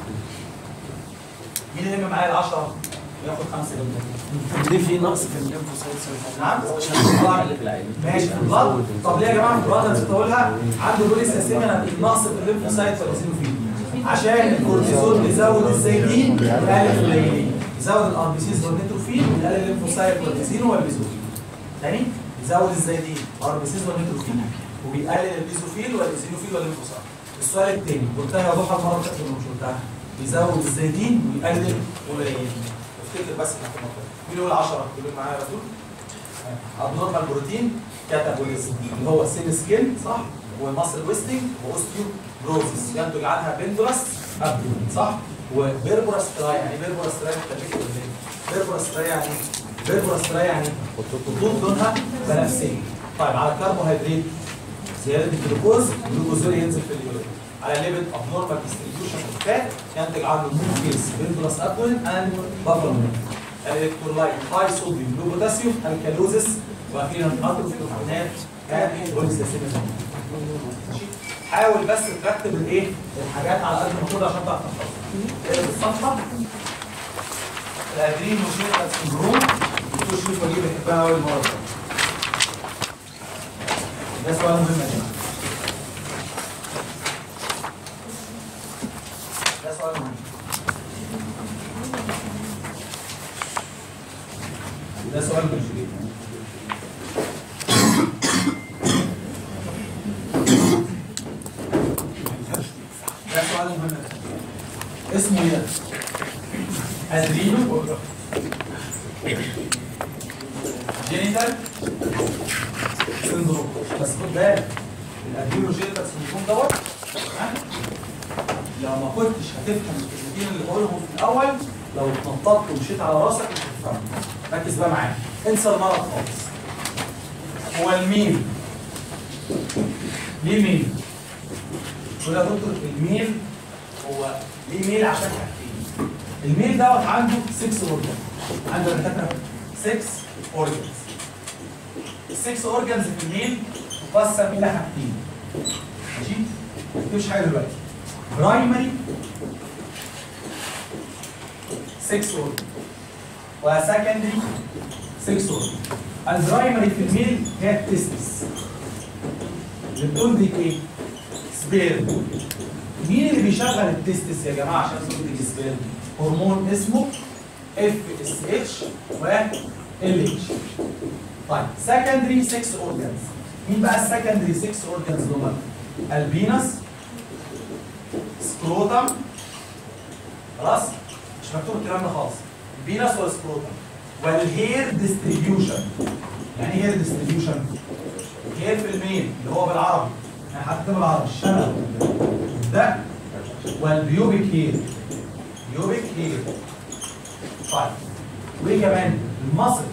مين اللي معايا العشرة؟ ياخد خمسة جنيه ليه في نقص في الليمفوسايتس نعم ماشي في البلد طب ليه يا جماعه في البلد نسيت اقولها عنده بوليس اسيميا النقص في الليمفوسايت والاسينوفيل عشان الكورتيزون بيزود الزيتين ويقلل القليلين يزود الار بي سيز والنيتروفيل ويقلل الليمفوسايت والبيزين والبيزوفيل تاني يزود الزيتين ار بي سيز والنيتروفيل وبيقلل البيزوفيل والاسينوفيل والليمفوسايت السؤال الثاني قلتها يا ضحى المره اللي فاتت ولا مش قلتها بيزود الزيتين ويقلل القليلين افتكر بس احنا كنا مين يقول 10 يقول معايا يا رسول ابنورمال بروتين كاتابوليزم اللي هو سين سكين صح وماسل ويستنج واوستيو بروزس ينتج عنها بندرس ابدومين صح وبيربورس تراي يعني بيربورس تراي بالتركيب ولا ايه؟ بيربورس تراي يعني بيربورس تراي يعني خطوط لونها بنفسجي طيب على الكربوهيدرات زياده الجلوكوز الجلوكوزول ينزل في اليورين على ليفل اوف نورمال ديستريبيوشن اوف فات ينتج عنه مون كيس بندرس ابدومين اند بافلون الالكترولايت هاي صوديوم لو بوتاسيوم الكالوزس واخيرا اتروفينات اند بوليسيسيميزم حاول بس ترتب الايه الحاجات على قد ما تقدر عشان تعرف تحفظها اقلب الصفحه الادرين وشيخ سندروم دكتور شريف وليد بيحبها اول مره ده سؤال مهم يا جماعه ده سؤال مهم ده سؤال مهم ده سؤال مهم اسمه ايه؟ ادرينو جينيتال سندروم بس خد بالك الادرينو جينيتال سندروم دوت ها؟ لو ما كنتش هتفهم الكلمتين اللي بقولهم في الاول لو اتنططت ومشيت على راسك مش هتفهم ركز بقى معايا انسى المرض خالص هو الميل ليه ميل؟ يقول يا دكتور الميل هو ليه ميل عشان حاجتين الميل دوت عنده 6 اورجان عنده دكاتره 6 اورجانز ال 6 اورجانز في الميل تقسم الى حاجتين ماشي؟ ما تكتبش حاجه دلوقتي برايمري 6 اورجان وسكندري 6 اورجان البرايمري في الميل هي التستس اللي بتنتج ايه؟ سبيرم مين اللي بيشغل التستس يا جماعه عشان تنتج سبيرم؟ هرمون اسمه اف اس اتش و ال اتش طيب سكندري 6 اورجانز مين بقى السكندري 6 اورجانز دول؟ البينس سكروتم خلاص مش مكتوب الكلام ده خالص البينس والسكروتم والهير ديستريبيوشن يعني ايه هير ديستريبيوشن؟ هير في الميل اللي هو بالعربي يعني حتى بالعربي الشنب ده والبيوبيك هير بيوبيك هير طيب وايه كمان؟ المصل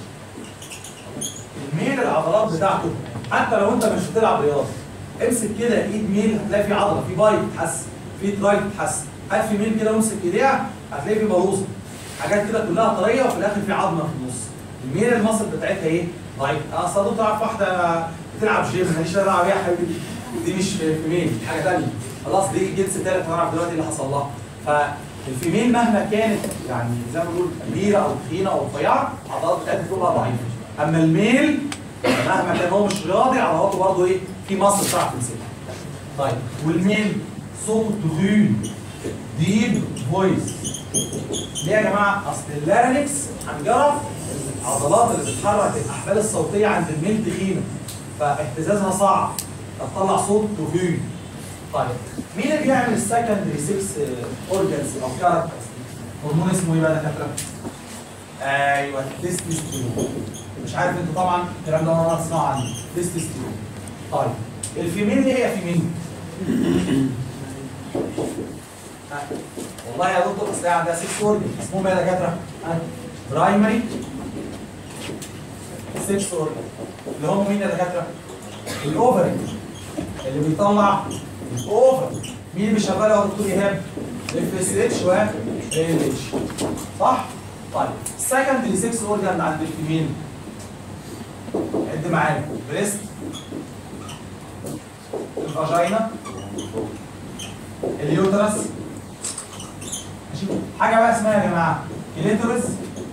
الميل العضلات بتاعته حتى لو انت مش بتلعب رياضه امسك كده ايد ميل هتلاقي في عضله في باي بتحسن في تراي بتحسن هات في ميل كده وامسك ايديها هتلاقي في بروزه حاجات كده كلها طريه وفي الاخر في عظمه في النص الميل المصل بتاعتها ايه؟ ضعيف انا اصلا تعرف واحده بتلعب جيم ماليش دعوه بيها يا حبيبي دي مش في ميل دي حاجه ثانيه خلاص دي جنس ثالث هنعرف دلوقتي اللي حصل لها فالفيميل مهما كانت يعني زي ما بنقول كبيره او تخينه او رفيعه عضلات بتاعتها بتبقى ضعيفه اما الميل مهما كان هو مش رياضي عضلاته برضه ايه في مصر تعرف تمسكها طيب والميل صوته تخين ديب فويس ليه يا جماعه اصل اللارنكس حنجره العضلات اللي بتحرك الاحبال الصوتيه عند الميل تخينه فاهتزازها صعب فتطلع صوت تخين طيب مين اللي بيعمل السكندري 6 اورجانز او كاركترز هرمون اسمه ايه بقى يا دكاتره؟ ايوه تستوستيرون مش عارف انتوا طبعا الكلام ده انا اسمعه عنه تستوستيرون طيب الفيميل ايه هي فيميل؟ ها، والله يا دكتور اصل هي عندها 6 اورجن اسمهم ايه يا دكاتره؟ برايمري 6 اورجن اللي هم مين يا دكاتره؟ الاوفري اللي بيطلع الاوفر مين اللي بيشغلها يا دكتور ايهاب؟ اف اس اتش و ال اتش صح؟ طيب السكندري 6 اورجان عند الفيميل عد معايا بريست الفاجينا اليوترس ماشي حاجه بقى اسمها يا جماعه كليتورس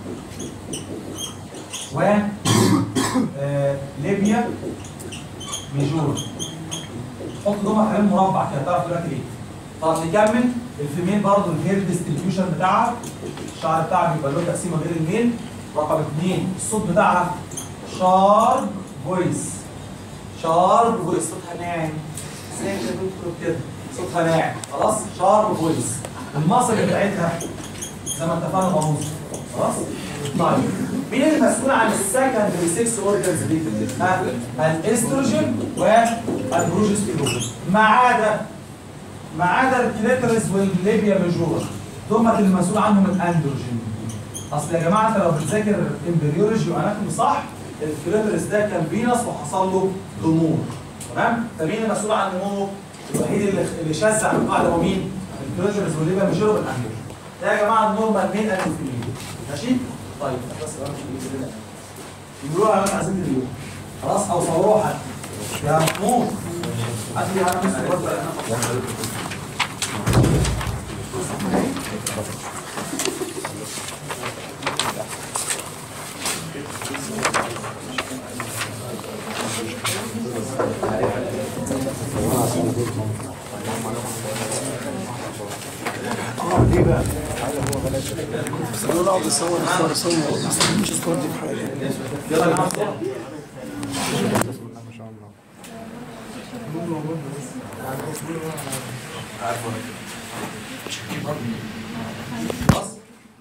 و آه، ليبيا ميجور حط جمل حلال مربع كده تعرف دلوقتي ايه طب نكمل الفيميل برضه الهير ديستريبيوشن بتاعها الشعر بتاعها بيبقى له تقسيمه غير الميل رقم اثنين الصوت بتاعها شارب فويس شارب فويس صوتها ناعم زي ما بتقول كده صوتها ناعم خلاص شارب فويس المصل بتاعتها زي ما اتفقنا بنوص خلاص طيب مين المسؤول عن السكندري 6 اورجنز دي؟ ها؟ الاستروجين والبروجستيرون ما عدا ما عدا الكليترس والليبيا ميجورا دول المسؤول عنهم الاندروجين اصل يا جماعه انت لو بتذاكر امبريولوجي واناتومي صح الكليترس ده كان فينس وحصل له ضمور تمام فمين المسؤول عن نموه الوحيد اللي اللي شذع القاعده هو مين الكليترس والليبيا ميجورا والاندروجين ده يا جماعه النورمال مين انتوفيلين ماشي طيب بس بقى في إيه؟ يقولوها انا عايزين اليوم خلاص او صوروها حتى يا محمود هات لي انا بس برضه اه ليه بقى؟ بس انا اقعد اصور اصور اصور بس مش الصور دي في حاجه يلا يا جماعه صور. خلاص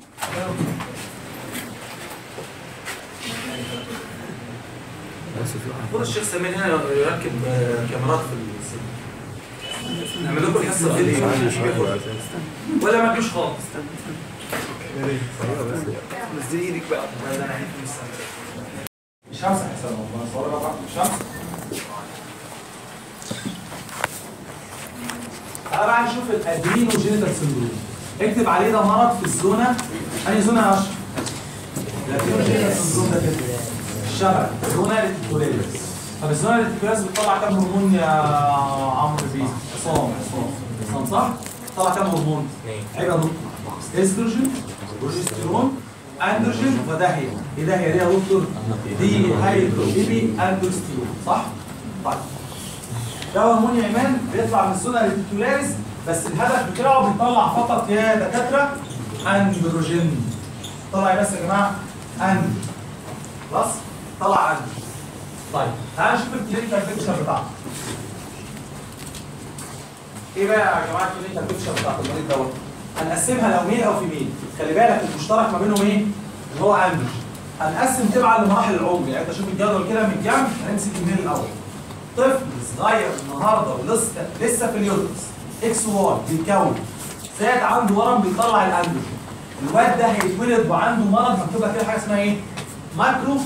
المفروض الشيخ سمير هنا يركب آه، كاميرات في السن نعمل لكم الحصه فيديو ولا ما تجوش خالص بس دي ايدك بقى لا، لا، أنا عارف مش سامع. مش همسح حساب والله صور بقى مش همسح تعالى بقى نشوف الادرينو جينيتال سندروم اكتب عليه ده مرض في الزونه انهي زونه يا اشرف؟ الادرينو جينيتال سندروم ده كده الشبع زونه ريتيكولاريس طب الزونه ريتيكولاريس بتطلع كام هرمون يا عمرو بيه؟ عصام عصام عصام صح؟ بتطلع كام هرمون؟ عيب يا دكتور استروجين بروجستيرون اندروجين وداهيه ايه داهيه دي يا دكتور؟ دي هيدروجيني اندروستيرون صح؟ طيب ده هرمون يا ايمان بيطلع من السونا ريتيكولاريس بس الهدف بتاعه بيطلع فقط يا دكاتره اندروجين طلع إيه بس يا جماعه اندروجين خلاص طلع اندروجين طيب تعالى نشوف الكلينيكال بيكتشر بتاعته ايه بقى يا جماعه الكلينيكال بيكتشر بتاعت المريض دوت هنقسمها لو ميل او فيميل خلي بالك المشترك ما بينهم ايه اللي هو اندروجين هنقسم تبعا لمراحل العمر يعني انت شوف الجدول كده من الجنب هنمسك الميل الاول طفل صغير النهارده ولسه لسه في اليوترس اكس واي بيتكون زاد عنده ورم بيطلع الاندروجين الواد ده هيتولد وعنده مرض مكتوب لك كده حاجه اسمها ايه؟ ماكرو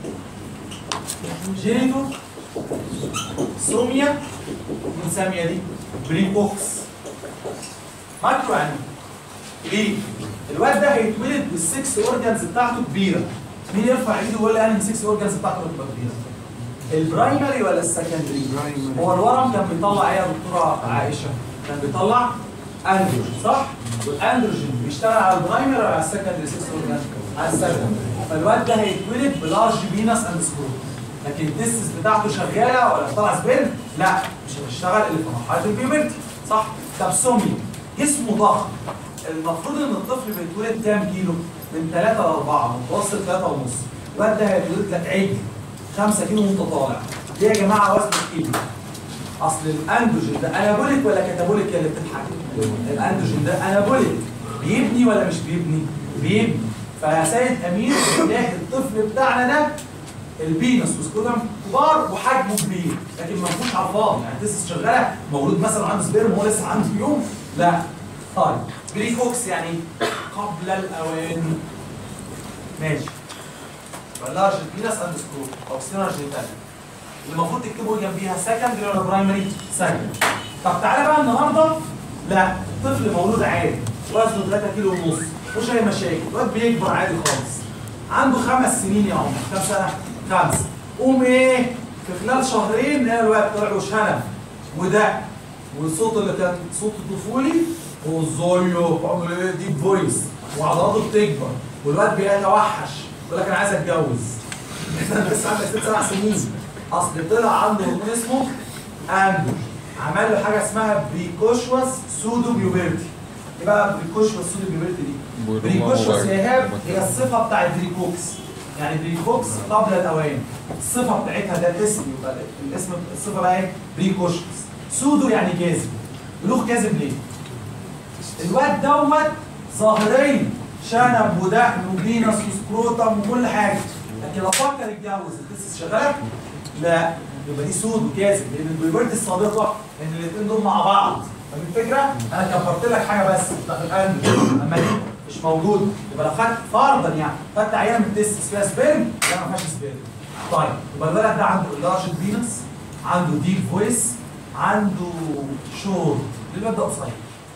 جينيتو سوميا مين ساميه دي؟ بريكوكس ماكرو يعني ليه؟ الواد ده هيتولد والسكس اورجانز بتاعته كبيره مين يرفع ايده ويقول لي انهي السكس اورجانز بتاعته تبقى كبيره؟ البرايمري ولا السكندري؟ هو الورم كان بيطلع ايه يا دكتوره عائشه؟ كان بيطلع اندروجين صح؟ والاندروجين بيشتغل على البرايمري ولا على السكندري 6 اورجان؟ على السكندري فالواد ده هيتولد بلارج فينس اند سكرول لكن التستس بتاعته شغاله ولا طالع سبين؟ لا مش هتشتغل اللي في مرحله البيوبرتي صح؟ طب سومي جسمه ضخم المفروض ان الطفل بيتولد كام كيلو؟ من 3 ل 4 متوسط 3 ونص الواد ده هيتولد لك عجل 5 كيلو وانت طالع ليه يا جماعه وزن كيلو؟ اصل الاندروجين ده انابوليك ولا كاتابوليك يا اللي بتضحك؟ الاندروجين ده انابوليك بيبني ولا مش بيبني؟ بيبني فيا سيد امير تلاقي الطفل بتاعنا ده البينس وسكوتم كبار وحجمه كبير لكن ما فيهوش على الفاضي يعني لسه شغاله مولود مثلا عنده سبيرم وهو لسه عنده يوم لا طيب بريكوكس يعني قبل الاوان ماشي لارج فينس اند سكرو او سينرجي تاني المفروض تكتبوا جنبيها سكندري ولا برايمري سكندري طب تعالى بقى النهارده لا طفل مولود عادي وزنه 3 كيلو ونص مش اي مشاكل الواد بيكبر عادي خالص عنده خمس سنين يا عمر كام سنه؟ خمسه قوم ايه؟ في خلال شهرين نلاقي الواد طلع له شنب وده والصوت اللي كان صوت طفولي وزويو عمل ايه ديب فويس وعضلاته بتكبر والواد بيتوحش يقول لك انا عايز اتجوز بس عنده ست سبع سنين اصل طلع عنده هرمون اسمه اندروج عمل له حاجه اسمها بريكوشوس سودو بيوبرتي ايه بقى بريكوشوس سودو بيوبرتي دي؟ بيقولوا بريكوشوس موبايل. يا ايهاب هي الصفه بتاعت بريكوكس يعني بريكوكس قبل الاوان الصفه بتاعتها ده اسم يبقى الاسم الصفه بقى ايه؟ بريكوشوس سودو يعني كاذب بلوغ كاذب ليه؟ الواد دوت ظاهريا شنب ودقن وفينس وسكروتم وكل حاجه لكن لو فكر يتجوز القصه شغاله لا يبقى دي سود وكاذب لان البيبرتي السابقه ان الاثنين دول مع بعض فاهم الفكره؟ انا كبرت لك حاجه بس بتاعت القلب اما دي مش موجود يبقى لو خدت فرضا يعني خدت عينه من التستس فيها سبيرم لا ما فيهاش سبيرم طيب يبقى الولد ده عنده لارج فينس عنده ديب فويس عنده شورت ليه الواد ده قصير؟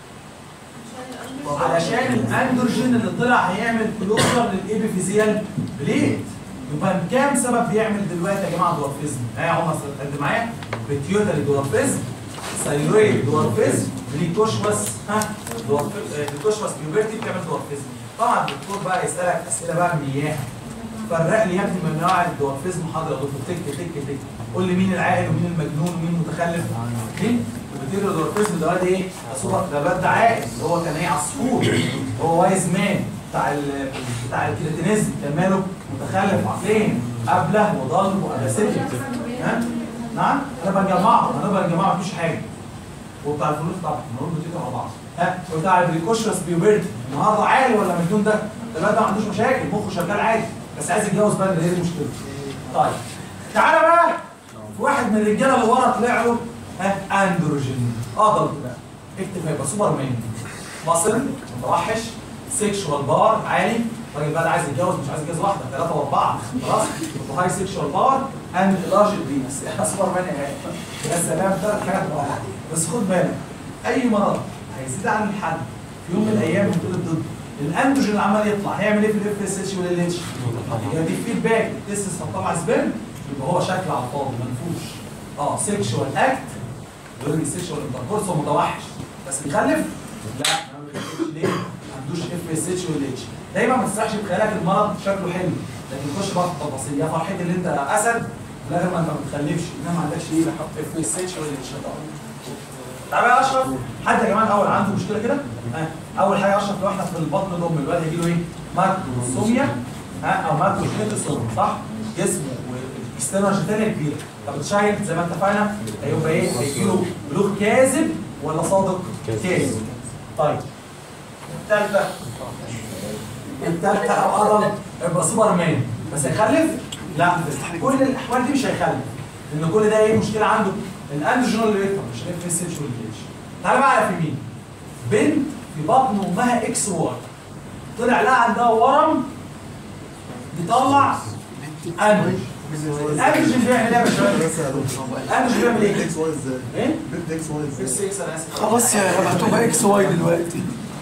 علشان الاندروجين اللي طلع هيعمل كلوزر للابيفيزيال بليد يبقى كام سبب بيعمل دلوقتي يا جماعه دورفيزم؟ ها يا عمر قد معايا بيتيوتري دورفيزم ثايرويد دورفيزم ليكوشواس ها دورف- آه، ليكوشواس بيوبرتي بتعمل دورفيزم طبعا الدكتور بقى يسالك اسئله بقى مياه فرق لي يا ابني من انواع الدورفيزم حاضر يا دكتور تك تك تك قول لي مين العاقل ومين المجنون ومين المتخلف مين؟ البكتيريا دورفيزم ده واد ايه؟ ده صورة- ده الواد ده عاقل هو كان ايه عصفور هو وايز مان بتاع ال بتاع الكريتينيزم كان ماله متخلف عقليا ابله وضل واباسيتي ها؟ نعم انا بجمعهم انا بجمعهم مفيش حاجه وبتاع الفلوس طبعا نقول له تيجي مع بعض ها وبتاع البريكوشنس بيوبرتي النهارده عالي ولا مجنون ده؟ الواد ده ما عندوش مشاكل مخه شغال عادي بس عايز يتجوز بدري هي دي المشكله طيب تعالى بقى في واحد من الرجاله اللي ورا طلع له ها اندروجين ادلت بقى اكتب هيبقى سوبر مان مصر متوحش سيكشوال بار عالي الراجل بقى ده عايز يتجوز مش عايز يتجوز واحده ثلاثه واربعه خلاص هاي سيكشوال بار اند لارج فينس يا سوبر مان يا غالي. يا سلام ثلاث حاجات مع بعض بس خد بالك اي مرض هيزيد عن الحد في يوم من الايام بتقول ضد الاندروجين اللي عمال يطلع هيعمل ايه في الاف اس اتش والال اتش؟ يدي فيدباك التستس هتطلع سبيرم يبقى هو شكل على الفاضي منفوش اه سيكشوال اكت يقول لي سيكشوال انتركورس هو متوحش بس بيخلف؟ لا ما بيخلفش ليه؟ ما عندوش اف اس اتش والال اتش دايما ما تسرحش بخيالك المرض شكله حلو لكن خش بقى في التفاصيل يا فرحتي اللي انت اسد في الاخر ما انت ما بتخلفش انما ما عندكش ايه اف اس اتش والال اتش تعالى يا اشرف حد يا جماعه الاول عنده مشكله كده ها اول حاجه اشرف لو احنا في البطن الام الواد هيجي له ايه ماكروسوميا ها او ماكروجينيتوسوم صح جسمه والاكسترنال جيتاليا كبيره طب تشايل زي ما اتفقنا هيبقى ايه هيجي له بلوغ كاذب ولا صادق كاذب طيب الثالثه الثالثه او ارض يبقى سوبر مان بس هيخلف لا كل الاحوال دي مش هيخلف لان كل ده ايه مشكله عنده الاندروجين اللي بيكتر مش الاف اس اتش والاتش تعالى بقى على في مين بنت في بطن امها اكس واي طلع لها عندها ورم بيطلع اندروجين الاندروجين بيعمل ايه يا باشا؟ الاندروجين بيعمل ايه؟ اكس واي ازاي؟ ايه؟ بنت اكس واي ازاي؟ اكس اكس انا اسف خلاص يا هتبقى اكس واي دلوقتي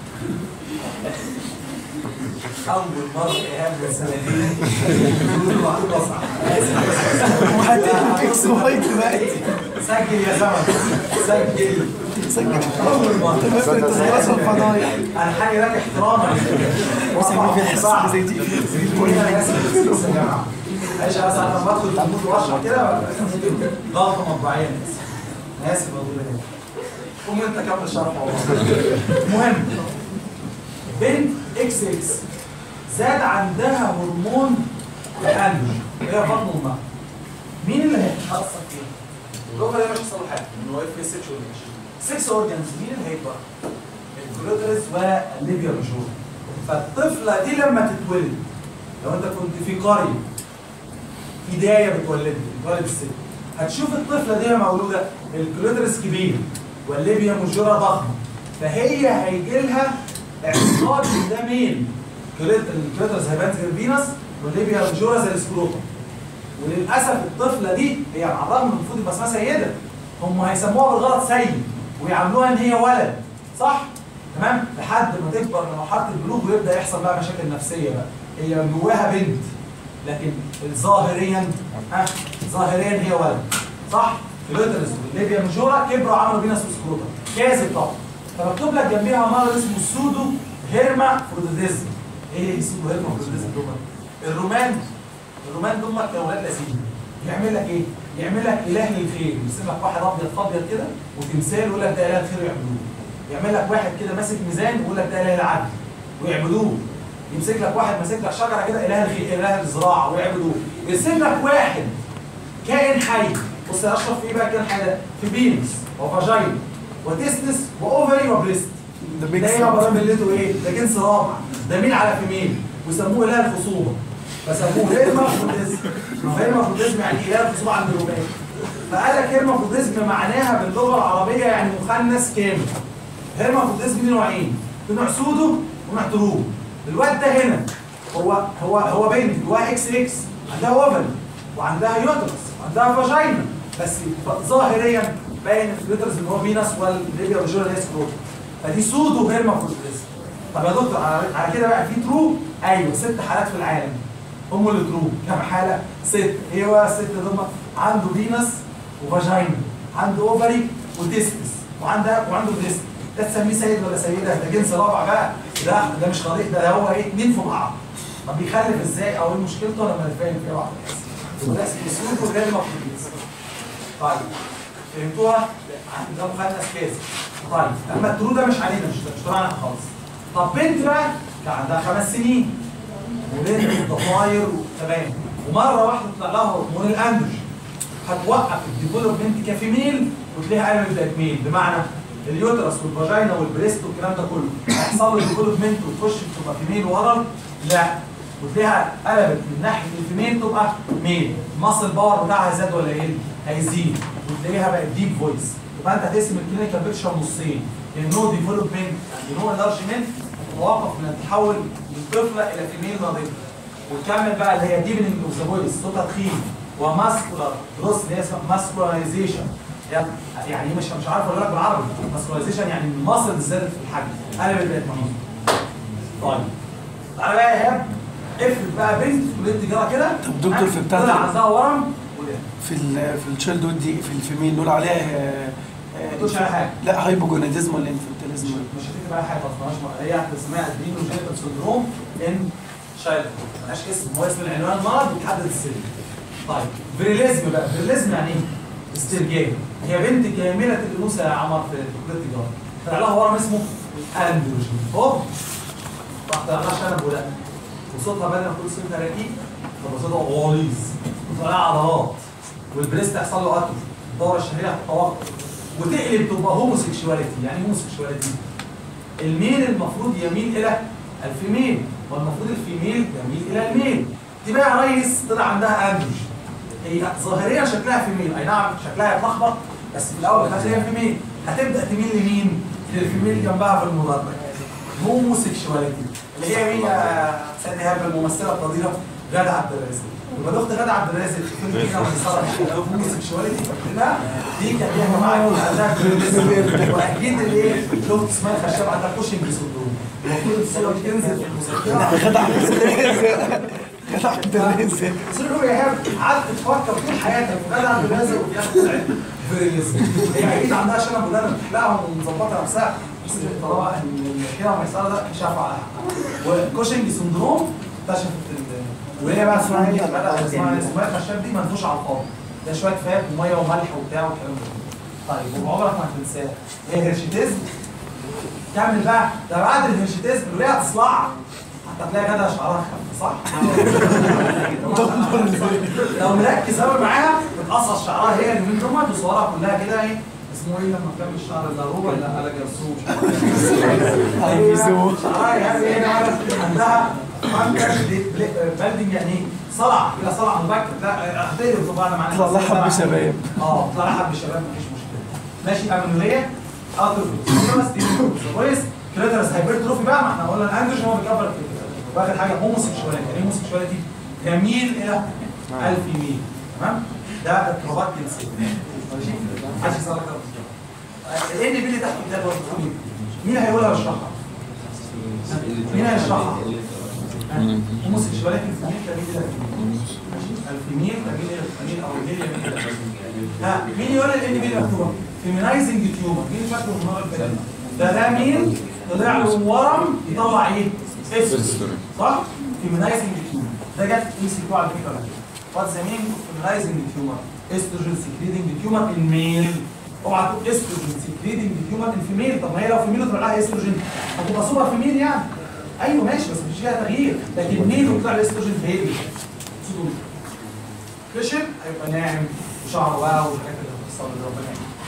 اول مره ايهاب سنتين يقولوا معلومه صح وهتبقى اكس واي دلوقتي سجل يا زمن سجل سجل اول مره انت خلاص الفضايح انا حاجه لك احتراما وسامي في الحصه زي دي انا اسف يا جماعه معلش انا ساعات لما بدخل التلميذ واشرح كده ضغطه مطبعيه انا اسف والله كده قوم انت كمل شرح والله المهم بنت اكس اكس زاد عندها هرمون الاندروجين هي بطن امها مين اللي هيتحصل فيها؟ الجوفر ده مش هيحصل له حاجه انه اف اس اتش ولا 6 اورجانز مين اللي هيكبر؟ الكلوترس والليبيا مجور فالطفله دي لما تتولد لو انت كنت في قريه في دايه بتولد بتولد الست هتشوف الطفله دي وهي مولوده الكلوترس كبير والليبيا مجرة ضخمه فهي هيجي لها اعتقاد ان ده مين؟ الكلوترس هيبان زي الفينس والليبيا مجرة زي السكروتم وللاسف الطفله دي هي على الرغم من المفروض يبقى اسمها سيده هم هيسموها بالغلط سيد ويعاملوها ان هي ولد صح تمام لحد ما تكبر لمرحله البلوغ ويبدا يحصل بقى مشاكل نفسيه بقى هي جواها بنت لكن ظاهريا ها ظاهريا هي ولد صح كلوترس والليبيا مجورا كبروا عملوا فينس وسكروتا كاذب طبعا فمكتوب لك جنبيها مرض اسمه السودو هيرما فروديزم ايه السودو هيرما فروديزم دول الرومان الرومان دول يا ولاد لذيذ يعمل لك ايه؟ يعمل لك اله للخير يرسم لك واحد ابيض في ابيض كده وتمثال ويقول لك ده اله الخير ويعبدوه يعمل لك واحد كده ماسك ميزان ويقول لك ده اله العدل ويعبدوه يمسك لك واحد ماسك لك شجره كده اله الخير اله الزراعه ويعبدوه يرسم لك واحد كائن حي بص يا اشرف في ايه بقى الكائن الحي ده؟ في بينس وفاجينا وتستس واوفري وبريست ده ميكس ده ايه بقى ملته ايه؟ ده جنس رابع ده مين على فيميل ويسموه اله الخصوبه فسموه هيرمافروديزم هيرمافروديزم يعني ايه اله الخصوبه عند الرومان فقال لك هيرمافروديزم معناها باللغه العربيه يعني مخنث كامل هيرمافروديزم دي نوعين في نوع سودو ونوع ترو الواد ده هنا هو هو هو بنت جواها اكس اكس عندها اوفل وعندها يوترس وعندها فاجينا بس ظاهريا باين في اليوترس ان هو فينس والليبيا والجورال هي سكروتم فدي سودو هيرمافروديزم طب يا دكتور على على كده بقى في ترو ايوه ست حالات في العالم هم اللي ترو كام حاله؟ ست ايه بقى الست دول عنده فينس وفاجينا عنده اوفري وتستس وعنده وعنده بريست ده تسميه سيد ولا سيده ده جنس رابع بقى ده ده مش خليط ده هو ايه اتنين في بعض طب بيخلف ازاي او ايه مشكلته لما نتفاهم فيها واحده بس وده اسمه سلوك غير مفهوم طيب فهمتوها؟ ده مخنث كاذب طيب اما الترو ده مش علينا مش مش تبعنا إحنا خالص طب بنت بقى كان عندها خمس سنين ولد وضفاير تمام ومره واحده طلع لها هرمون الاندروجين هتوقف الديفلوبمنت كفيميل وتلاقيها قلبت بقت ميل بمعنى اليوترس والفاجينا والبريست والكلام ده كله هيحصل له ديفلوبمنت وتخش تبقى فيميل ورا لا وتلاقيها قلبت من ناحيه الفيميل تبقى ميل المصل باور بتاعها زاد ولا يقل؟ هيزيد وتلاقيها بقت ديب فويس يبقى انت هتقسم الكلينيكال بيكشر نصين النو ديفلوبمنت يعني نو انلارجمنت متوقف من التحول من طفله الى فيميل ناضجه وتكمل بقى اللي هي ديبننج اوف ذا فويس صوتها تخين وماسكولار جروس اللي هي اسمها ماسكولايزيشن يعني مش مش عارف اقول لك بالعربي ماسكولايزيشن يعني المصل زادت في الحجم قلبت بقت مناظر طيب تعالى بقى يا ايهاب افرض بقى بنت في كليه تجاره كده طب دكتور في بتاعت طلع ال- عندها ورم ولاد في ال في التشيلد هود دي في الفيميل نقول عليها آه، ما تقولش على حاجه لا هايبوجوناديزم ولا انفانتيليزم مش هتكتب على حاجه خلاص مالهاش هي اسمها ادرينوجينيتال سندروم ان شايلد ملهاش اسم هو اسم العنوان المرض بيتحدد السن طيب فيريليزم بقى فيريليزم يعني ايه؟ استرجاع هي بنت كامله الانوثه يا عمر في كليه التجاره طلع لها ورم اسمه اندروجين هوب راح طلع لها شنب ولا وصوتها بدل ما تقول صوتها رقيق تبقى صوتها غليظ وطلع لها عضلات والبريست يحصل له اتروفي الدوره الشهريه هتتوقف وتقلب تبقى هوموسيكشواليتي يعني ايه هوموسيكشواليتي الميل المفروض يميل الى الفيميل والمفروض الفيميل يميل الى الميل دي بقى يا ريس طلع عندها اندروج هي ظاهريا شكلها فيميل اي نعم شكلها يتلخبط بس في الاول كانت هي فيميل هتبدا تميل لمين؟ للفيميل جنبها في المدرج هوموسيكشواليتي اللي هي مين يا سيدي ايهاب الممثله القديره غادة عبد الرازق يبقى الاخت غادة عبد الرازق في فيلم كده ومسرح هوموسيكشواليتي فاكرينها دي كانت هي معايا عندها كريميزم واكيد الايه الاخت اسمها خشاب عندها كوشنج سندروم المفروض الصوره دي تنزل في المذكره جدع جدع عبد الرزاق سيرو يا ايهاب قعدت تفكر طول حياتك في غادة عبد الرازق وفي اخر طلعت فيريليزم هي اكيد عندها شنب ودانا بتحلقها ومظبطه نفسها بس طالما ان كده ميسره ده شاف على حقها وكوشنج سندروم اكتشفت ال- وهي بقى اسمها ايه بقى اسمها اسمها الخشاب دي منفوش على الفاضي ده شويه فات وميه وملح وبتاع والكلام ده طيب وعمرك ما هتنساها هي هيرشيتيزم كمل بقى ده بعد الهيرشيتيزم الوليه هتصلع حتى تلاقي غدا شعرها خف صح؟ لو مركز قوي معاها بتقصص شعرها هي اليومين دول وصورها كلها كده ايه اسمه ايه لما بتعمل الشعر ده هو ولا على جرسوم هيزو. شعرها يعني ايه عارف عندها بلدنج يعني ايه صلع كده صلع مبكر لا هتقلب طبعا معناها طلع لها حب شباب. اه طلع لها حب شباب مفيش مشكله ماشي امنوريه اتروفي دي كويس كريترس هايبرتروفي بقى ما احنا قلنا الاندروجين هو بيكبر الكريترس واخر حاجه هوموسيكشواليتي يعني ايه هوموسيكشواليتي يميل الى الفيميل تمام ده اضطرابات جنسيه ماشي محدش يسالك ايه اللي بيلي تحت الكتاب والتصميم مين هيقولها ويشرحها؟ مين هيشرحها؟ هوموسيكشواليتي الفيميل تميل الى الفيميل ماشي الفيميل تميل الى الفيميل او الميل يميل الى الفيميل ها مين يقول لي ان بي مكتوبه؟ فيمينايزنج تيومر مين فاكره في المره اللي فاتت؟ ده ده مين؟ طلع له ورم يطلع ايه؟ اسود صح؟ فيمينايزنج تيومر ده جت ام سي كيو على فكره وات ذا مين فيمينايزنج تيومر استروجين سكريتنج تيومر ان ميل اوعى تقول استروجين سكريتنج تيومر ان فيميل طب ما هي لو فيميل وطلع لها استروجين هتبقى سوبر فيميل يعني ايوه ماشي بس مش فيها تغيير لكن ميل وطلع الاستروجين هيلي صدور خشن هيبقى ناعم وشعره بقى والحاجات اللي بتحصل اللي ربنا يعينها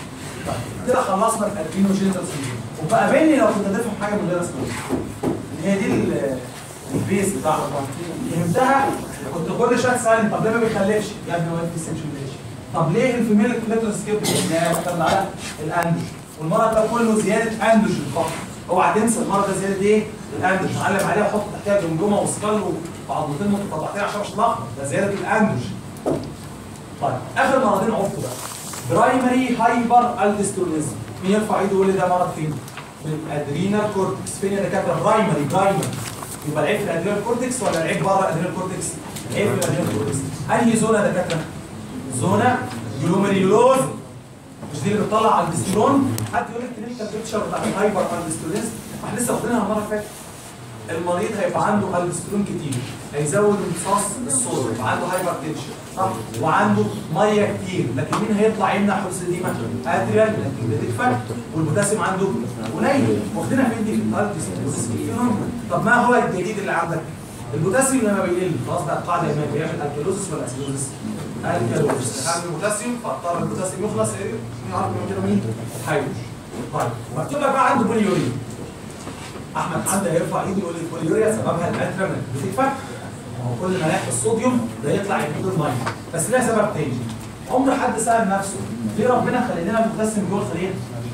طيب كده خلصنا الادرينوجينيتال سندروم وبقابلني لو كنت هتفهم حاجه من غير اسمه هي دي ال- البيس بتاعها فهمتها كنت كل شويه تسالني طب ليه ما بيخلفش يا ابني هو في سكشن طب ليه الفيميل كليتورس سكيب ده معتمد على الاندروجين والمرض ده كله زياده اندروجين فقط اوعى تنسى المرض ده زياده ايه؟ الاندروجين علم عليها حط تحتها جمجمه وسكال وعضلتين متقاطعتين عشان مش تلخبط ده زياده الاندروجين طيب اخر مرضين عرفوا بقى برايمري هايبر الدسترونيزم مين يرفع ايده ويقول لي ده مرض فين؟ في الادرينال كورتكس فين يا دكاتره برايمري برايمري يبقى العيب في الادرينال كورتكس ولا العيب بره الادرينال كورتكس؟ العيب في الادرينال كورتكس انهي زونه يا دكاتره؟ زونه جلوميريولوز مش دي اللي بتطلع على الدستيرون حد يقول لك الكلينيكال بيكتشر بتاع الهايبر الدسترونيزم احنا لسه واخدينها المره اللي فاتت المريض هيبقى عنده الدسترون كتير هيزود امتصاص الصوديوم يبقى عنده هايبر تنشن صح وعنده ميه كتير لكن مين هيطلع يمنع حدوث الديما ادريال لكن بتدفع والبوتاسيوم عنده قليل واخدينها فين دي في الالتيسيس طب ما هو الجديد اللي عندك البوتاسيوم لما بيقل خلاص بقى القاعده ما بيعمل الكالوزس ولا اسيدوزس الكالوزس هعمل البوتاسيوم فاضطر البوتاسيوم يخلص ايه يعرف من كده مين الحيوش طيب مكتوب لك بقى عنده بوليوريا احمد حمد هيرفع ايده يقول لي البوليوريا سببها الاترمن بتدفع ما هو كل ما يحصل الصوديوم ده يطلع يفيد الميه بس ليها سبب تاني عمر حد سال نفسه ليه ربنا خلى لنا البوتاسيوم جوه الخليه؟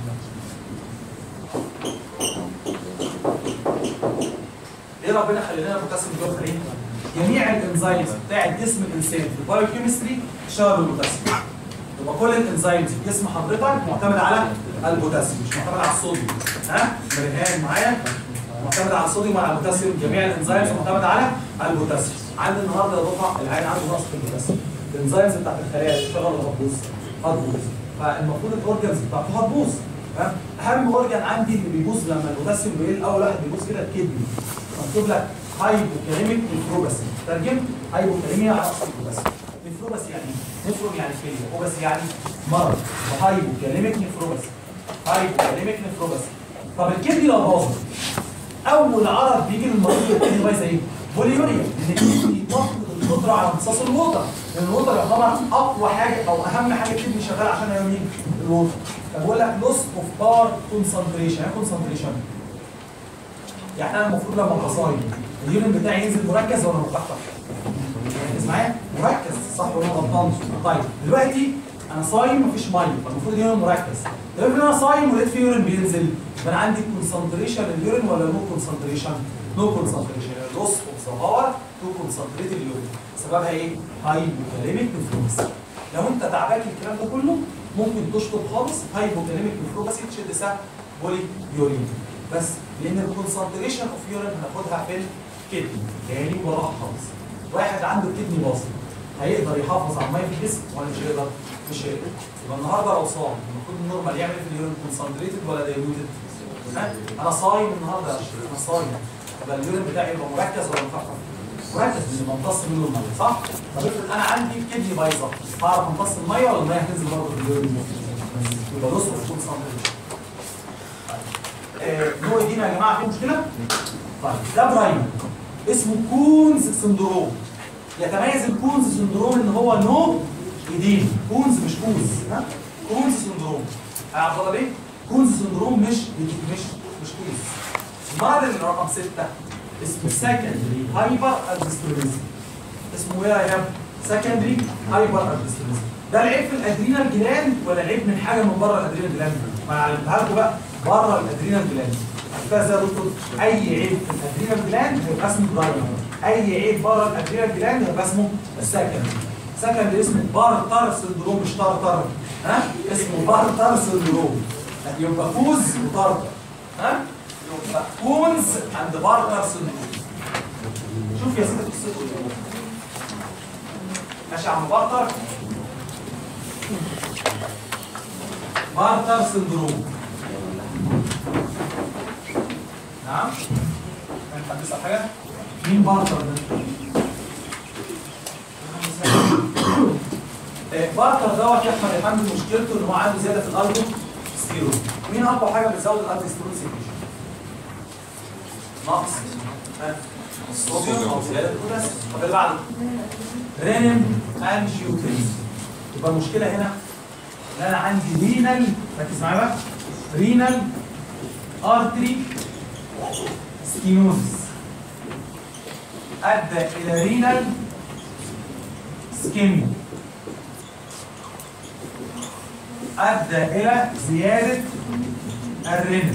ليه ربنا خلى لنا البوتاسيوم جوه الخليه؟ جميع الانزيمز بتاعت جسم الانسان في البايوكيمستري تشتغل بالبوتاسيوم يبقى كل الانزيمز في جسم حضرتك معتمد على البوتاسيوم مش معتمد على الصوديوم ها؟ مرهان معايا؟ معتمد على الصوديوم وعلى البوتاسيوم جميع الانزيمز معتمده على البوتاسيوم عندي النهارده يا دفعه العين عنده نقص في البوتاسيوم الانزيمز بتاعت الخلايا تشتغل ولا هتبوظ؟ هتبوظ فالمفروض الاورجنز بتاعته هتبوظ تمام؟ اهم اورجن عندي اللي بيبوظ لما البوتاسيوم بيقل اول واحد بيبوظ كده الكدني مكتوب لك هايبوكاليميك نفروباسي ترجم هايبوكاليميا على نقص البوتاسيوم نفروباسي يعني إيه؟ نفروم يعني كليه اوباسي يعني مرض وهايبوكاليميك نفروباسي هايبوكاليميك نفروباسي طب الكدني لو باظت اول عرض بيجي للمريض الكدني بايظه ايه؟ بوليوريا ان الكدني تفقد القدره على امتصاص الوتر لان الوتر يعتبر اقوى حاجه او اهم حاجه الكدني شغال عشان هي مين؟ الوتر طب بقول لك لوس اوف باور كونسنتريشن يعني كونسنتريشن يعني انا المفروض لما ابقى صايم اليورين بتاعي ينزل مركز ولا مقطع؟ مركز معايا؟ مركز صح ولا أنا غلطان؟ طيب دلوقتي انا صايم مفيش ميه فالمفروض اليورين مركز طب افرض انا صايم ولقيت في يورين بينزل يبقى انا عندي كونسنتريشن اليورين ولا نو كونسنتريشن؟ نو كونسنتريشن لوس اوف ذا باور تو كونسنتريت اليورين سببها ايه؟ هايبوكاليميك نفروباسي لو انت تعبان الكلام ده كله ممكن تشطب خالص هايبوكاليميك نفروباسي تشد سهم بولي يورين بس لان الكونسنتريشن اوف يورين هناخدها في الكدني تاني وراها خالص واحد عنده الكدني باظ هيقدر يحافظ على الميه في الجسم ولا مش هيقدر؟ مش هيقدر يبقى النهارده لو صام المفروض النورمال يعمل إيه في اليورين كونسنتريتد ولا دايلوتد؟ انا صايم النهارده يا شيخ، انا صايم يبقى اليورين بتاعي يبقى مركز ولا مخفف؟ مركز لان بمتص منه الميه صح؟ طب افرض انا عندي الكدني بايظه هعرف امتص الميه ولا الميه هتنزل برضه في اليورين؟ يبقى نص كونسنتريشن آه، نوع دي يا جماعه في مشكله؟ طيب ده برايم اسمه كونز سندروم يتميز الكونز سندروم ان هو نو ايدين كونز مش كونز ها كونز سندروم هيعرفها ليه؟ كونز سندروم مش مش مش كونز المرض اللي رقم ستة اسمه سكندري هايبر الدستريزم اسمه ايه يا ايهاب؟ سكندري هايبر الدستريزم ده العيب في الادرينال جلاند ولا العيب من حاجه من بره الادرينال جلاند؟ ما انا علمتها لكم بقى بره الادرينال جلاند عرفتها ازاي يا دكتور؟ اي عيب في الادرينال جلاند هيبقى اسمه برايمر اي عيب بره الادرينال جلاند هيبقى اسمه سكندري سكندري اسمه بارتر سندروم مش طرطر ها؟ اسمه بارتر سندروم يبقى فوز وطرطر ها؟ يبقى كونز عند بارتر سندروم شوف يا سيدي قصته ايه ماشي يا عم بارتر بارتر سندروم نعم كان حد يسأل حاجة؟ مين بارتر ده؟ آه، بارتر دوت يا احمد يا فندم مشكلته ان هو عنده زياده في الالبوم ستيرون مين اقوى حاجه بتزود الالبوم ستيرون سيكريشن؟ نقص ها؟ الصوديوم او زياده البوتاسيوم طب اللي بعده رينين انجيوتنسين يبقى المشكله هنا لا انا عندي رينال ركز معايا بقى رينال ارتري ستينوزس ادى الى رينال سكيميا ادى الى زياده الرنين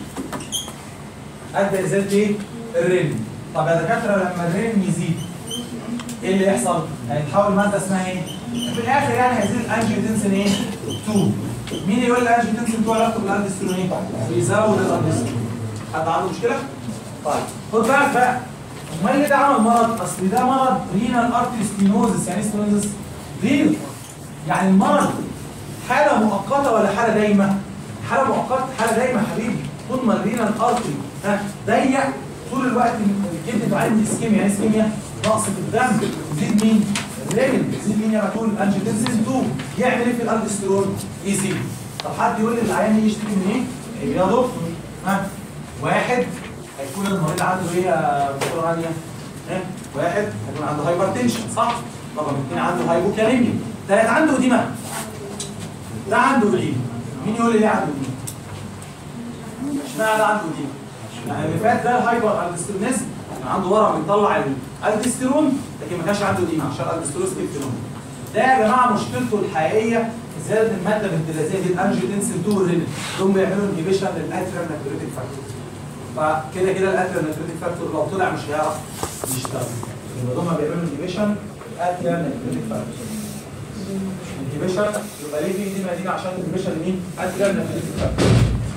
ادى الى زياده ايه؟ الرنين طب يا دكاتره لما الرنين يزيد ايه اللي يحصل؟ هيتحول ماده اسمها ايه؟ في الاخر يعني هيزيد الانجيوتنسين ايه؟ 2 مين يقول لي الانجيوتنسين 2 علاقته بالاندسترون ايه؟ بيزود الاندسترون حد عنده مشكله؟ طيب خد بالك بقى امال ليه ده عمل مرض؟ اصل ده مرض رينال ارتري ستينوزس يعني ايه ستينوزس؟ رينال يعني المرض حاله مؤقته ولا حاله دايمه؟ حاله مؤقته حاله دايمه يا حبيبي طول ما الرينال ارتري ها ضيق طول الوقت الجلد بتعاني من اسكيميا يعني اسكيميا نقص في الدم يزيد مين؟ الرجل يزيد مين يا بتقول انجيوتنسين 2 يعمل ايه في الاندسترون؟ يزيد طب حد يقول لي العيان يجي يشتكي من ايه؟ يا دكتور ها واحد هيكون المريض عنده ايه يا دكتور رانيا؟ ها واحد هيكون عنده هايبرتنشن صح؟ طبعا اثنين عنده هايبوكاليميا ثلاث عنده اديمه ده عنده اديمه مين يقول لي ليه عنده اديمه؟ اشمعنى ده عنده اديمه؟ يعني اللي فات ده الهايبر الدسترونيزم كان عنده ورم بيطلع الالدسترون لكن ما كانش عنده اديمه عشان الالدسترون سكيبتنون ده يا جماعه مشكلته الحقيقيه زياده الماده الابتلازيه دي الانجيوتنسين 2 والرينين دول بيعملوا انهبيشن للاتريال ناتريتيك فاكتور فكده كده الاتريال ناتريتيك فاكتور لو طلع مش هيعرف يشتغل يبقى دول بيعملوا انهبيشن للاتريال ناتريتيك فاكتور انهبيشن يبقى ليه في دي مدينه عشان انهبيشن لمين؟ اتريال ناتريتيك فاكتور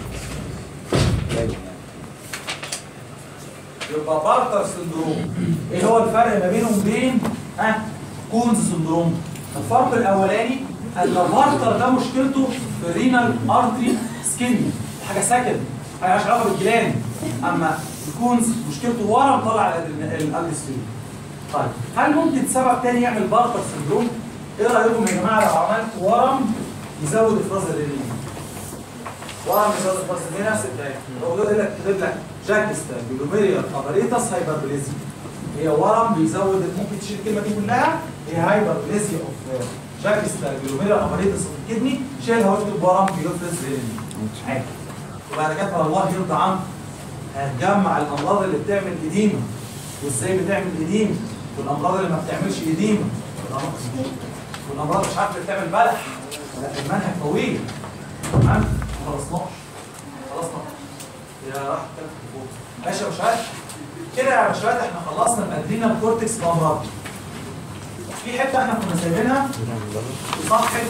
يبقى بارتر سندروم ايه هو الفرق ما بينه وبين ها كونز سندروم الفرق الاولاني ان بارتر ده مشكلته في الرينال ارتري سكيميا حاجه سكن حاجه مالهاش علاقه بالجيران اما الكونز مشكلته ورم طلع الالسترين طيب هل ممكن سبب تاني يعمل بارتر سندروم ايه رايكم يا جماعه لو عملت ورم يزود افراز الرينين ورم يزود افراز الرينين نفس الكلام لو يقول لك كاتب لك جاكستا جلوميريال اباريتس هايبربليزيا هي ورم بيزود ممكن تشيل الكلمه دي كلها هي هايبربليزيا اوف جاكستا جلوميريال اباريتس اوف الكدني شيلها واكتب ورم بيفرز رينين عادي وبعد كده الله يرضى عنك هتجمع الامراض اللي بتعمل اديمه وازاي بتعمل اديمه والامراض اللي ما بتعملش اديمه والأمراض- والامراض مش عارف اللي بتعمل بلح لا المنهج طويل تمام ما خلصناش خلصنا يا راح كده فوق ماشي يا باشوات كده يا باشوات احنا خلصنا الادرينال كورتكس بامراض في حته احنا كنا سايبينها في صفحه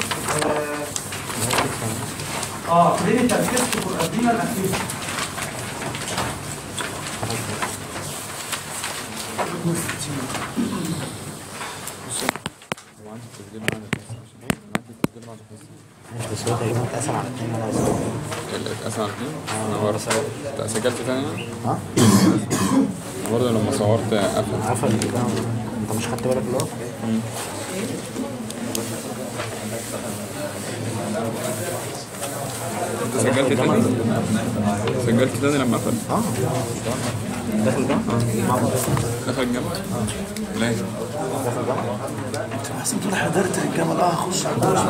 اه اه كلينيكال تيست فور ادرينال اكتيفيتي هو عندي تسجيل معانا بس عشان عندي تسجيل معانا بس بس هو تقريبا اتقسم على اتنين انا بس اللي اتقسم على اتنين انا برضه انت سجلت تاني ها؟ انا برضه لما صورت قفل عارفه اللي كده انت مش خدت بالك اللي هو انت سجلت تاني سجلت تاني لما قفلت اه داخل ده؟ مع بعض دخل الجامعة ليه؟ داخل ده؟ احسن تقول حضرت الجمل اه هخش على الجمل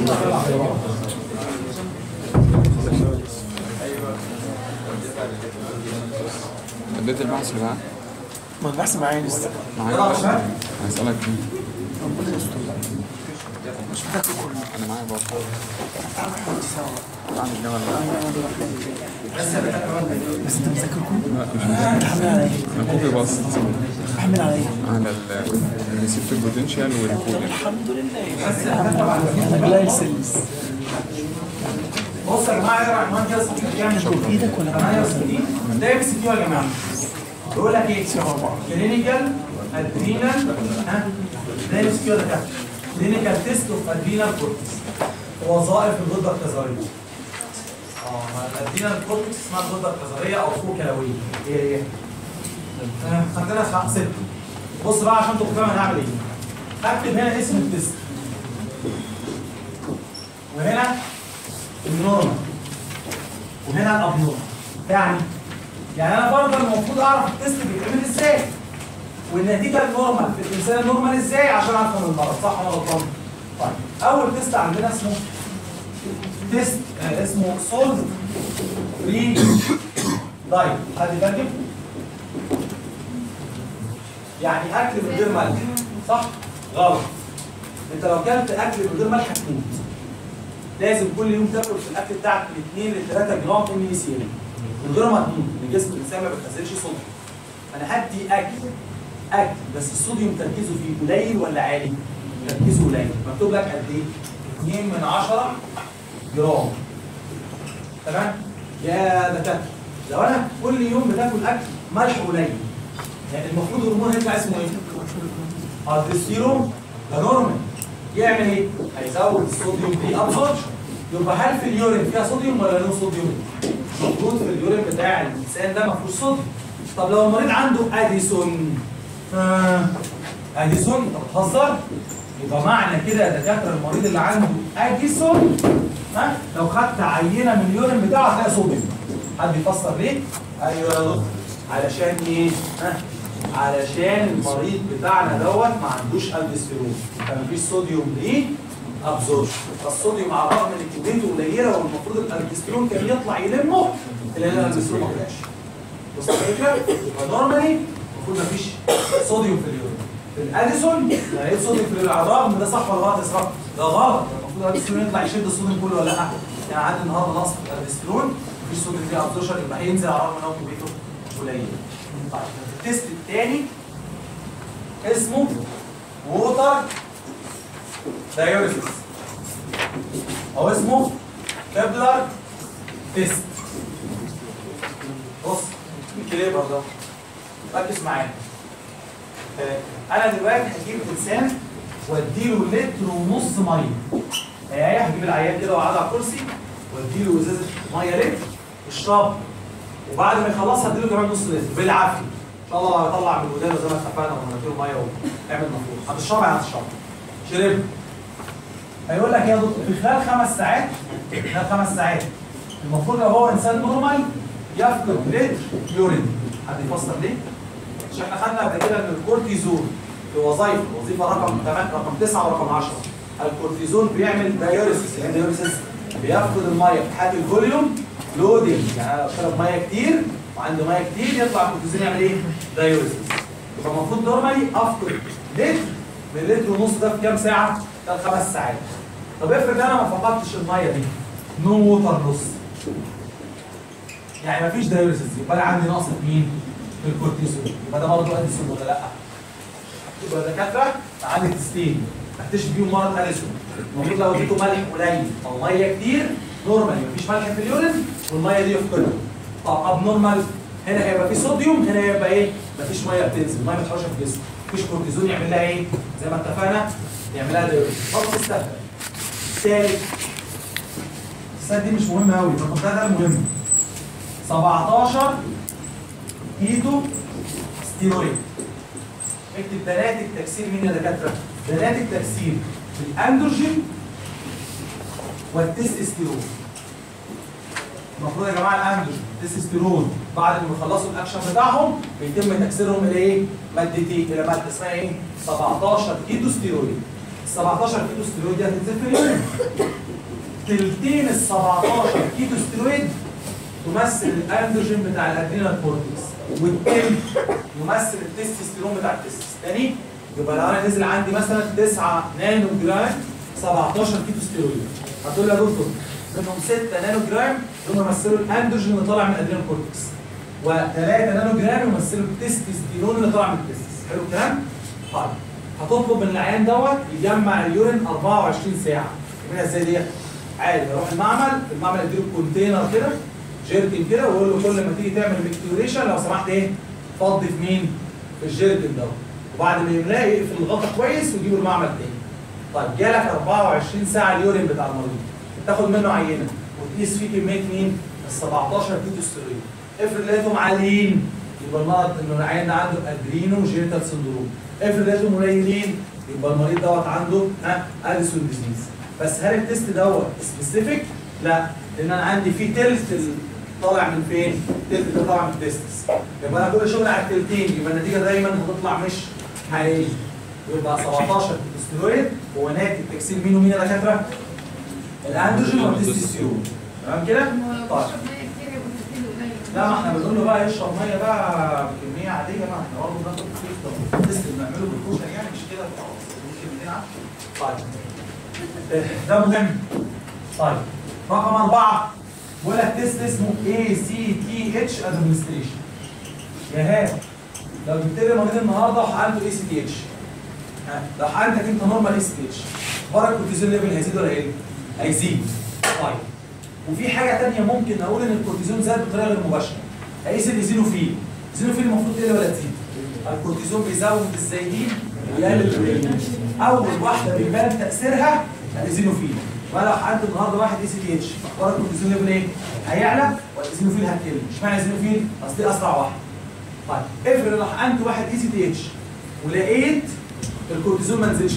اديت البحث اللي معاك ما البحث معايا لسه يلا يا باشوات هسألك فيه ربنا يستر مش فاكر كله انا معايا برضه تعالى نحط سوا عندي الجامعة بس انت مذاكر كله لا مش مهم. تحمل عليا انا كوبي بس تحمل عليا على الريسيبت بوتنشال والكودر الحمد لله انا جلاي سيلز بص يا جماعه اقرا عنوان كده صفحه كام شوف ايدك ولا 68 ده ام سي كيو يا جماعه بيقول لك ايه؟ كلينيكال ادرينال ها ده ام سي كيو ده كده كلينيكال تيست اوف ادرينال كورتكس وظائف الغده الكظريه اه الادرينال كورتكس اسمها الغده الكظريه او فوق كلويه ايه هي؟ آه، عندنا خ- ست بص بقى عشان تبقى فاهم هنعمل ايه اكتب هنا اسم التيست وهنا النورمال وهنا الابنورمال يعني يعني انا فرضا المفروض اعرف التست بيتعمل ازاي والنتيجه النورمال في الانسان النورمال ازاي عشان اعرف من المرض صح ولا غلطان؟ طيب اول تيست عندنا اسمه تيست آه، اسمه سولف فري دايت حد يترجم؟ يعني اكل من غير ملح صح؟ غلط انت لو اكلت اكل من غير ملح هتموت لازم كل يوم تاكل في الاكل بتاعك من 2 ل 3 جرام ام اي سي ال من غير ما تموت لان جسم الانسان ما بيخزنش صوديوم انا هدي اكل اكل بس الصوديوم تركيزه فيه قليل ولا عالي؟ تركيزه قليل مكتوب لك قد ايه؟ 2 من 10 جرام تمام؟ يا دكاتره لو انا كل يوم بتاكل اكل ملح قليل يعني المفروض الهرمون هيطلع اسمه ايه؟ الدستيرون ده نورمال يعمل ايه؟ هيزود الصوديوم دي ابسوربشن يبقى هل في اليورين فيها صوديوم ولا نو صوديوم؟ المفروض في اليورين بتاع الانسان ده ما فيهوش صوديوم طب لو المريض عنده اديسون آه. اديسون انت بتهزر؟ يبقى معنى كده يا دكاتره المريض اللي عنده اديسون ها لو خدت عينه من اليورين بتاعه هتلاقي صوديوم حد يفسر ليه؟ ايوه يا دكتور علشان ايه؟ ها؟ علشان المريض بتاعنا دوت ما عندوش الدستيرون فمفيش صوديوم ليه؟ ابزوربشن فالصوديوم على الرغم ان كميته قليله والمفروض الالدستيرون كان يطلع يلمه الا ان الالدستيرون ما طلعش بص الفكره؟ يبقى نورمالي المفروض مفيش صوديوم في اليورين في الاديسون لقيت صوديوم في اليورين على الرغم ان ده صح ولا غلط يا اسراء؟ ده غلط المفروض الالدستيرون يطلع يشد الصوديوم كله ولا لا؟ يعني عندي النهارده نقص في الالدستيرون مفيش صوديوم فيه ابزوربشن يبقى هينزل على الرغم ان هو كميته قليله طيب التيست الثاني اسمه ووتر دايوريسيس او اسمه كابلر تيست بص الكليبر ده ركز معايا آه، انا دلوقتي هجيب انسان واديله لتر ونص ميه ايه هجيب العيان كده واقعده على الكرسي واديله ازازه ميه لتر اشرب وبعد ما يخلصها اديله كمان نص لتر بالعافيه ان شاء الله هيطلع من ودانه زي ما اتفقنا ونديله ميه ويعمل مفروض هتشرب يعني هتشرب شرب هيقول لك يا دكتور في خلال خمس ساعات خلال خمس ساعات المفروض لو هو انسان نورمال يفقد لتر يورين حد يفسر ليه؟ عشان احنا خدنا قبل كده ان الكورتيزون في وظائف وظيفه رقم 8 رقم 9 ورقم 10 الكورتيزون بيعمل دايوريسيس يعني دايوريسيس بيفقد الميه في حاله الفوليوم لودنج يعني انا بشرب ميه كتير وعندي ميه كتير يطلع الكورتيزون يعمل ايه؟ دايوريسيس يبقى المفروض نورمالي افقد لتر من لتر ونص ده في كام ساعه؟ خلال خمس ساعات طب افرض انا ما فقدتش الميه دي نو ووتر لوس يعني مفيش دايوريسيس يبقى انا عندي نقص في مين؟ في الكورتيزون يبقى ده برضه اديسون ولا لا؟ يبقى دكاتره عندي تستين اكتشف بيهم مرض اديسون المفروض لو اديته ملح قليل او ميه كتير نورمال مفيش ملح في اليورين والميه دي يفقدها طب اب نورمال هنا هيبقى في صوديوم هنا هيبقى ايه؟ مفيش ميه بتنزل ميه متحوشه في الجسم مفيش كورتيزون يعمل لها ايه؟ زي ما اتفقنا يعمل لها دايوريسيس خلاص استهبل الثالث السنه دي مش مهمه قوي رقم ثلاثه المهم 17 كيتو ستيرويد اكتب دلالات التكسير مين يا دكاتره؟ دلالات التكسير في الاندروجين والتستوستيرون المفروض يا جماعه الاندروجين والتستوستيرون بعد ما يخلصوا الاكشن بتاعهم بيتم تكسيرهم الى ايه؟ مادتين الى ماده اسمها ايه؟ 17 كيتو ستيرويد ال 17 كيتو ستيرويد دي هتنزل في اليوم تلتين ال 17 كيتو ستيرويد تمثل الاندروجين بتاع الادرينال كورتكس والتلت يمثل التستوستيرون بتاع التستس تاني يبقى لو انا نزل عندي مثلا 9 نانو جرام 17 كيتو ستيرويد هتقول لي يا دكتور منهم 6 نانو جرام دول يمثلوا الاندروجين اللي طالع من الادرينال كورتكس و3 نانو جرام يمثلوا التستوستيرون اللي طالع من التستس حلو الكلام؟ طيب هتطلب من العيان دوت يجمع اليورين 24 ساعه يعملها ازاي ديت؟ عادي اروح المعمل المعمل اديله كونتينر كده جيركن كده واقول له كل ما تيجي تعمل ميكتوريشن لو سمحت ايه فضي في مين؟ في الجيركن دوت وبعد ما يملاه يقفل الغطا كويس ويجيبه المعمل تاني طيب جالك 24 ساعه اليورين بتاع المريض تاخد منه عينه وتقيس فيه كميه مين؟ ال 17 كيتو ستيرويد افرض لقيتهم عاليين يبقى المرض انه العيان ده عنده ادرينو جيرتال سندروم افرض لقيتهم قليلين يبقى المريض دوت عنده ها اديسون ديزيز بس هل التست دوت سبيسيفيك؟ لا لان انا عندي فيه تلت ال- طالع من فين؟ التلت ده طالع من التستس يبقى انا كل شغل على التلتين يبقى النتيجه دايما هتطلع مش حقيقيه يبقى 17 ستيرويد هو ناتج تكسير مين ومين يا دكاتره؟ الاندروجين والتستوستيرون تمام كده؟ هو لو طيب بيشرب ميه كتير هيبقى تركيزه قليل لا ما احنا بنقول له بقى يشرب ميه بقى بكميه عاديه ما احنا برضه بناخد فيه تيست بنعمله بالكشري يعني مش كده خلاص ممكن بنلعب طيب ده مهم طيب رقم أربعة بقول لك تيست اسمه اي سي تي اتش ادمنستريشن يا هاد لو جبت لي مريض النهارده وحقنته اي سي تي اتش لو حقنتك انت نورمال اي سي تي اتش بره الكورتيزون ليفل هيزيد ولا هيقل؟ هيزيد طيب وفي حاجه ثانيه ممكن اقول ان الكورتيزون زاد بطريقه غير مباشره هيقيس الايزينوفيل الايزينوفيل المفروض تقل ولا تزيد الكورتيزون بيزود الزايدين ويقلل القليلين اول واحده بيبان تاثيرها الايزينوفيل فلو حد النهارده واحد اي سي تي اتش اخبار الكورتيزون ليفل ايه؟ هيعلى والايزينوفيل هتقل اشمعنى الايزينوفيل؟ اصل دي اسرع واحده طيب افرض لو حقنت واحد اي سي تي اتش ولقيت الكورتيزون ما نزلش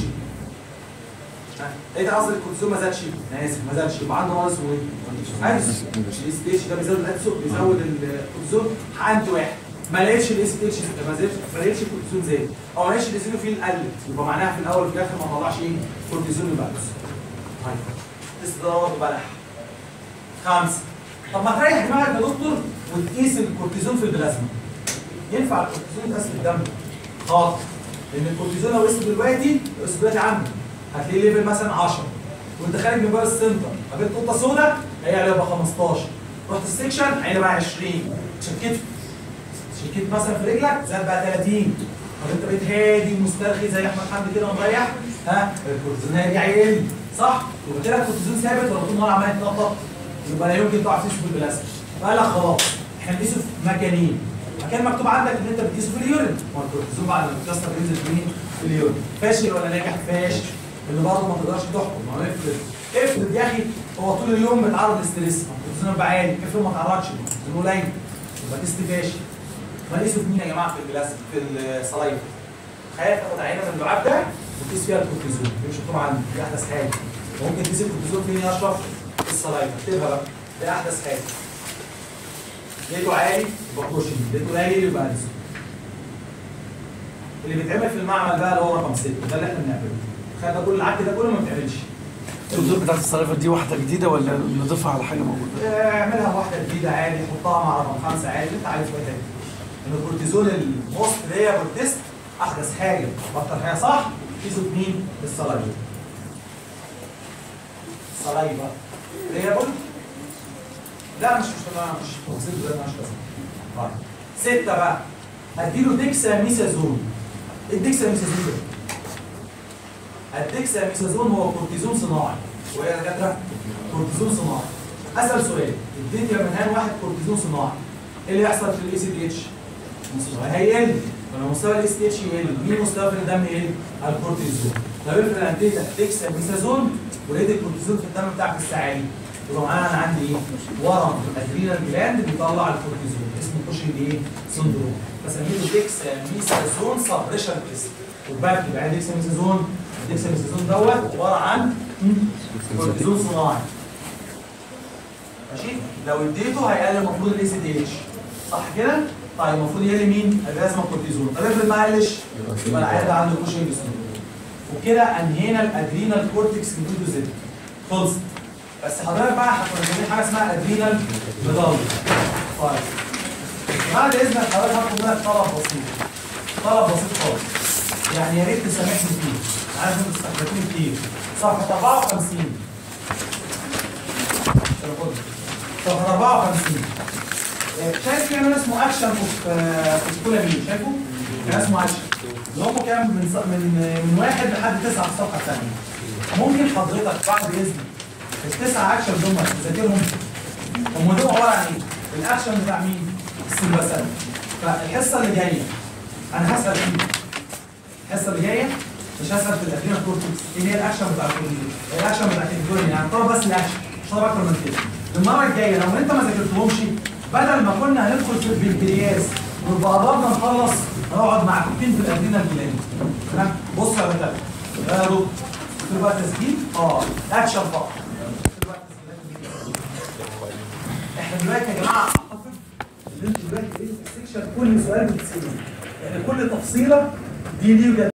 ها، لقيت قصدي الكورتيزون ما زادش انا اسف ما زادش يبقى عنده مرض اسمه ايه؟ ادس الاي سي تي اتش ده بيزود الادسون بيزود الكورتيزون حقنت واحد ما لقيتش الاي سي تي اتش ما زادش ما لقيتش الكورتيزون زاد او ما لقيتش الايزينوفيل قلت يبقى معناها في الاول وفي الاخر ما طلعش ايه؟ كورتيزون يبقى ادس طيب التست ده برضه بلح خمسه طب ما تريح دماغك يا دكتور وتقيس الكورتيزون في البلازما ينفع الكورتيزون يتقاس في الدم خاطر لان الكورتيزون لو قست دلوقتي لو قست دلوقتي عنده هتلاقيه ليفل مثلا 10 وانت خارج من باب السنتر قابلت قطه سودا هيعلى يبقى 15 رحت السكشن هيعلى بقى 20 شكيت شكيت مثلا في رجلك زاد بقى 30 طب انت بقيت هادي ومسترخي زي احمد حمدي كده ومريح ها الكورتيزون هيرجع يقل صح؟ يبقى كده الكورتيزون ثابت ولا طول النهار عمال يتنطط يبقى لا يمكن تقع تقيسه في البلازما فقال لك خلاص احنا بنقيسه في مكانين مكان مكتوب عندك ان انت بتقيسه في اليورين ما الكورتيزون بعد ما بتكسر بينزل في مين؟ في اليورين فاشل ولا ناجح فاشل اللي برضه ما تقدرش تحكم ما هو افرض افرض يا اخي هو طول اليوم متعرض للستريس الكورتيزون يبقى عالي افرض ما تعرضش الكورتيزون قليل يبقى تيست فاشل ما نقيسه في مين يا جماعه في البلازما في الصلايف تخيل تاخد عينه من اللعاب ده وتقيس فيها الكورتيزون دي مش مكتوب عندي دي احدث حاجه ممكن تقيس الكورتيزون فين يا اشرف؟ في الصلايف اكتبها بقى دي احدث حاجه لقيته عالي يبقى كوشن لقيته قليل يبقى أنسو اللي بيتعمل في المعمل بقى اللي هو رقم 6 ده اللي احنا بنعمله تخيل ده كل العك ده كله ما بيتعملش الدور بتاعت الصرافه دي واحده جديده ولا نضيفها على حاجه موجوده؟ آه، اعملها واحده جديده عادي حطها مع رقم خمسه عادي اللي انت عايزه ايه تاني ان الكورتيزون الموست ريابل تيست احدث حاجه واكتر حاجه صح قيسوا مين؟ الصلايبه صلايبه ريابل لا مش مش تمام مش تفاصيل ده مش لازم طيب سته بقى هديله ديكسا ميسازون الديكسا ميسازون ده الديكسا ميسازون هو كورتيزون صناعي وهي يا دكاتره كورتيزون صناعي اسال سؤال اديت يا منهان واحد كورتيزون صناعي ايه اللي يحصل في الاي سي دي اتش؟ هيقل لما مستوى الاي سي دي اتش يقل مين مستوى في الدم يقل؟ الكورتيزون لو افرض انا اديتك ديكسا ميسازون ولقيت الكورتيزون في الدم بتاعك لسه عالي يبقى معناها انا عندي ايه؟ ورم ادرينال جلاند بيطلع الكورتيزون اسمه كوشنج ايه؟ سندروم بسميه ديكسا ميسازون سبريشن تيست خد بالك يبقى يعني ديكسا ميسازون الديكسا ميسازون دوت عباره عن كورتيزون صناعي ماشي؟ لو اديته هيقلل المفروض الاي سي دي اتش صح كده؟ طيب المفروض يقل مين؟ البلازما كورتيزون طب افرض ما قلش يبقى العيال ده عنده كوشنج سندروم وبكده انهينا الادرينال كورتكس من زد خلصت بس حضرتك بقى احنا كنا بنعمل حاجه اسمها ادرينال ميدال طيب بعد اذنك حضرتك هاخد منك طلب بسيط طلب بسيط خالص يعني يا ريت تسامحني فيه أنا عارف انتوا استخدمتوني كتير صفحه 54 صفحه 54 آه، شايف في عنوان اسمه اكشن في في الكولامين شايفه؟ كان اسمه اكشن اللي هم كام من ص- من من واحد لحد تسعه في الصفحه الثانيه ممكن حضرتك بعد اذنك التسعه اكشن دول تذاكرهم هم دول عباره عن ايه؟ الاكشن بتاع مين؟ السلبسات فالحصه اللي جايه انا هسال فيه الحصه اللي جايه مش هسال في الادرينال كورتكس ايه هي الاكشن بتاع الكورتكس الاكشن بتاع الكورتكس يعني طلب بس الاكشن مش طلب اكتر من كده المره الجايه لو انت ما ذاكرتهمش بدل ما كنا هندخل في البنكرياس ونبقى قربنا نخلص هنقعد مع كوكين في الادرينال جلاند تمام بص يا باشا يا دكتور في بقى تسجيل اه اكشن فقط في بقى تسجيلات احنا دلوقتي يا جماعه اعتقد ان انتوا دلوقتي بقيتوا في السكشن كل سؤال بتسالوه يعني كل تفصيله دي ليه وجت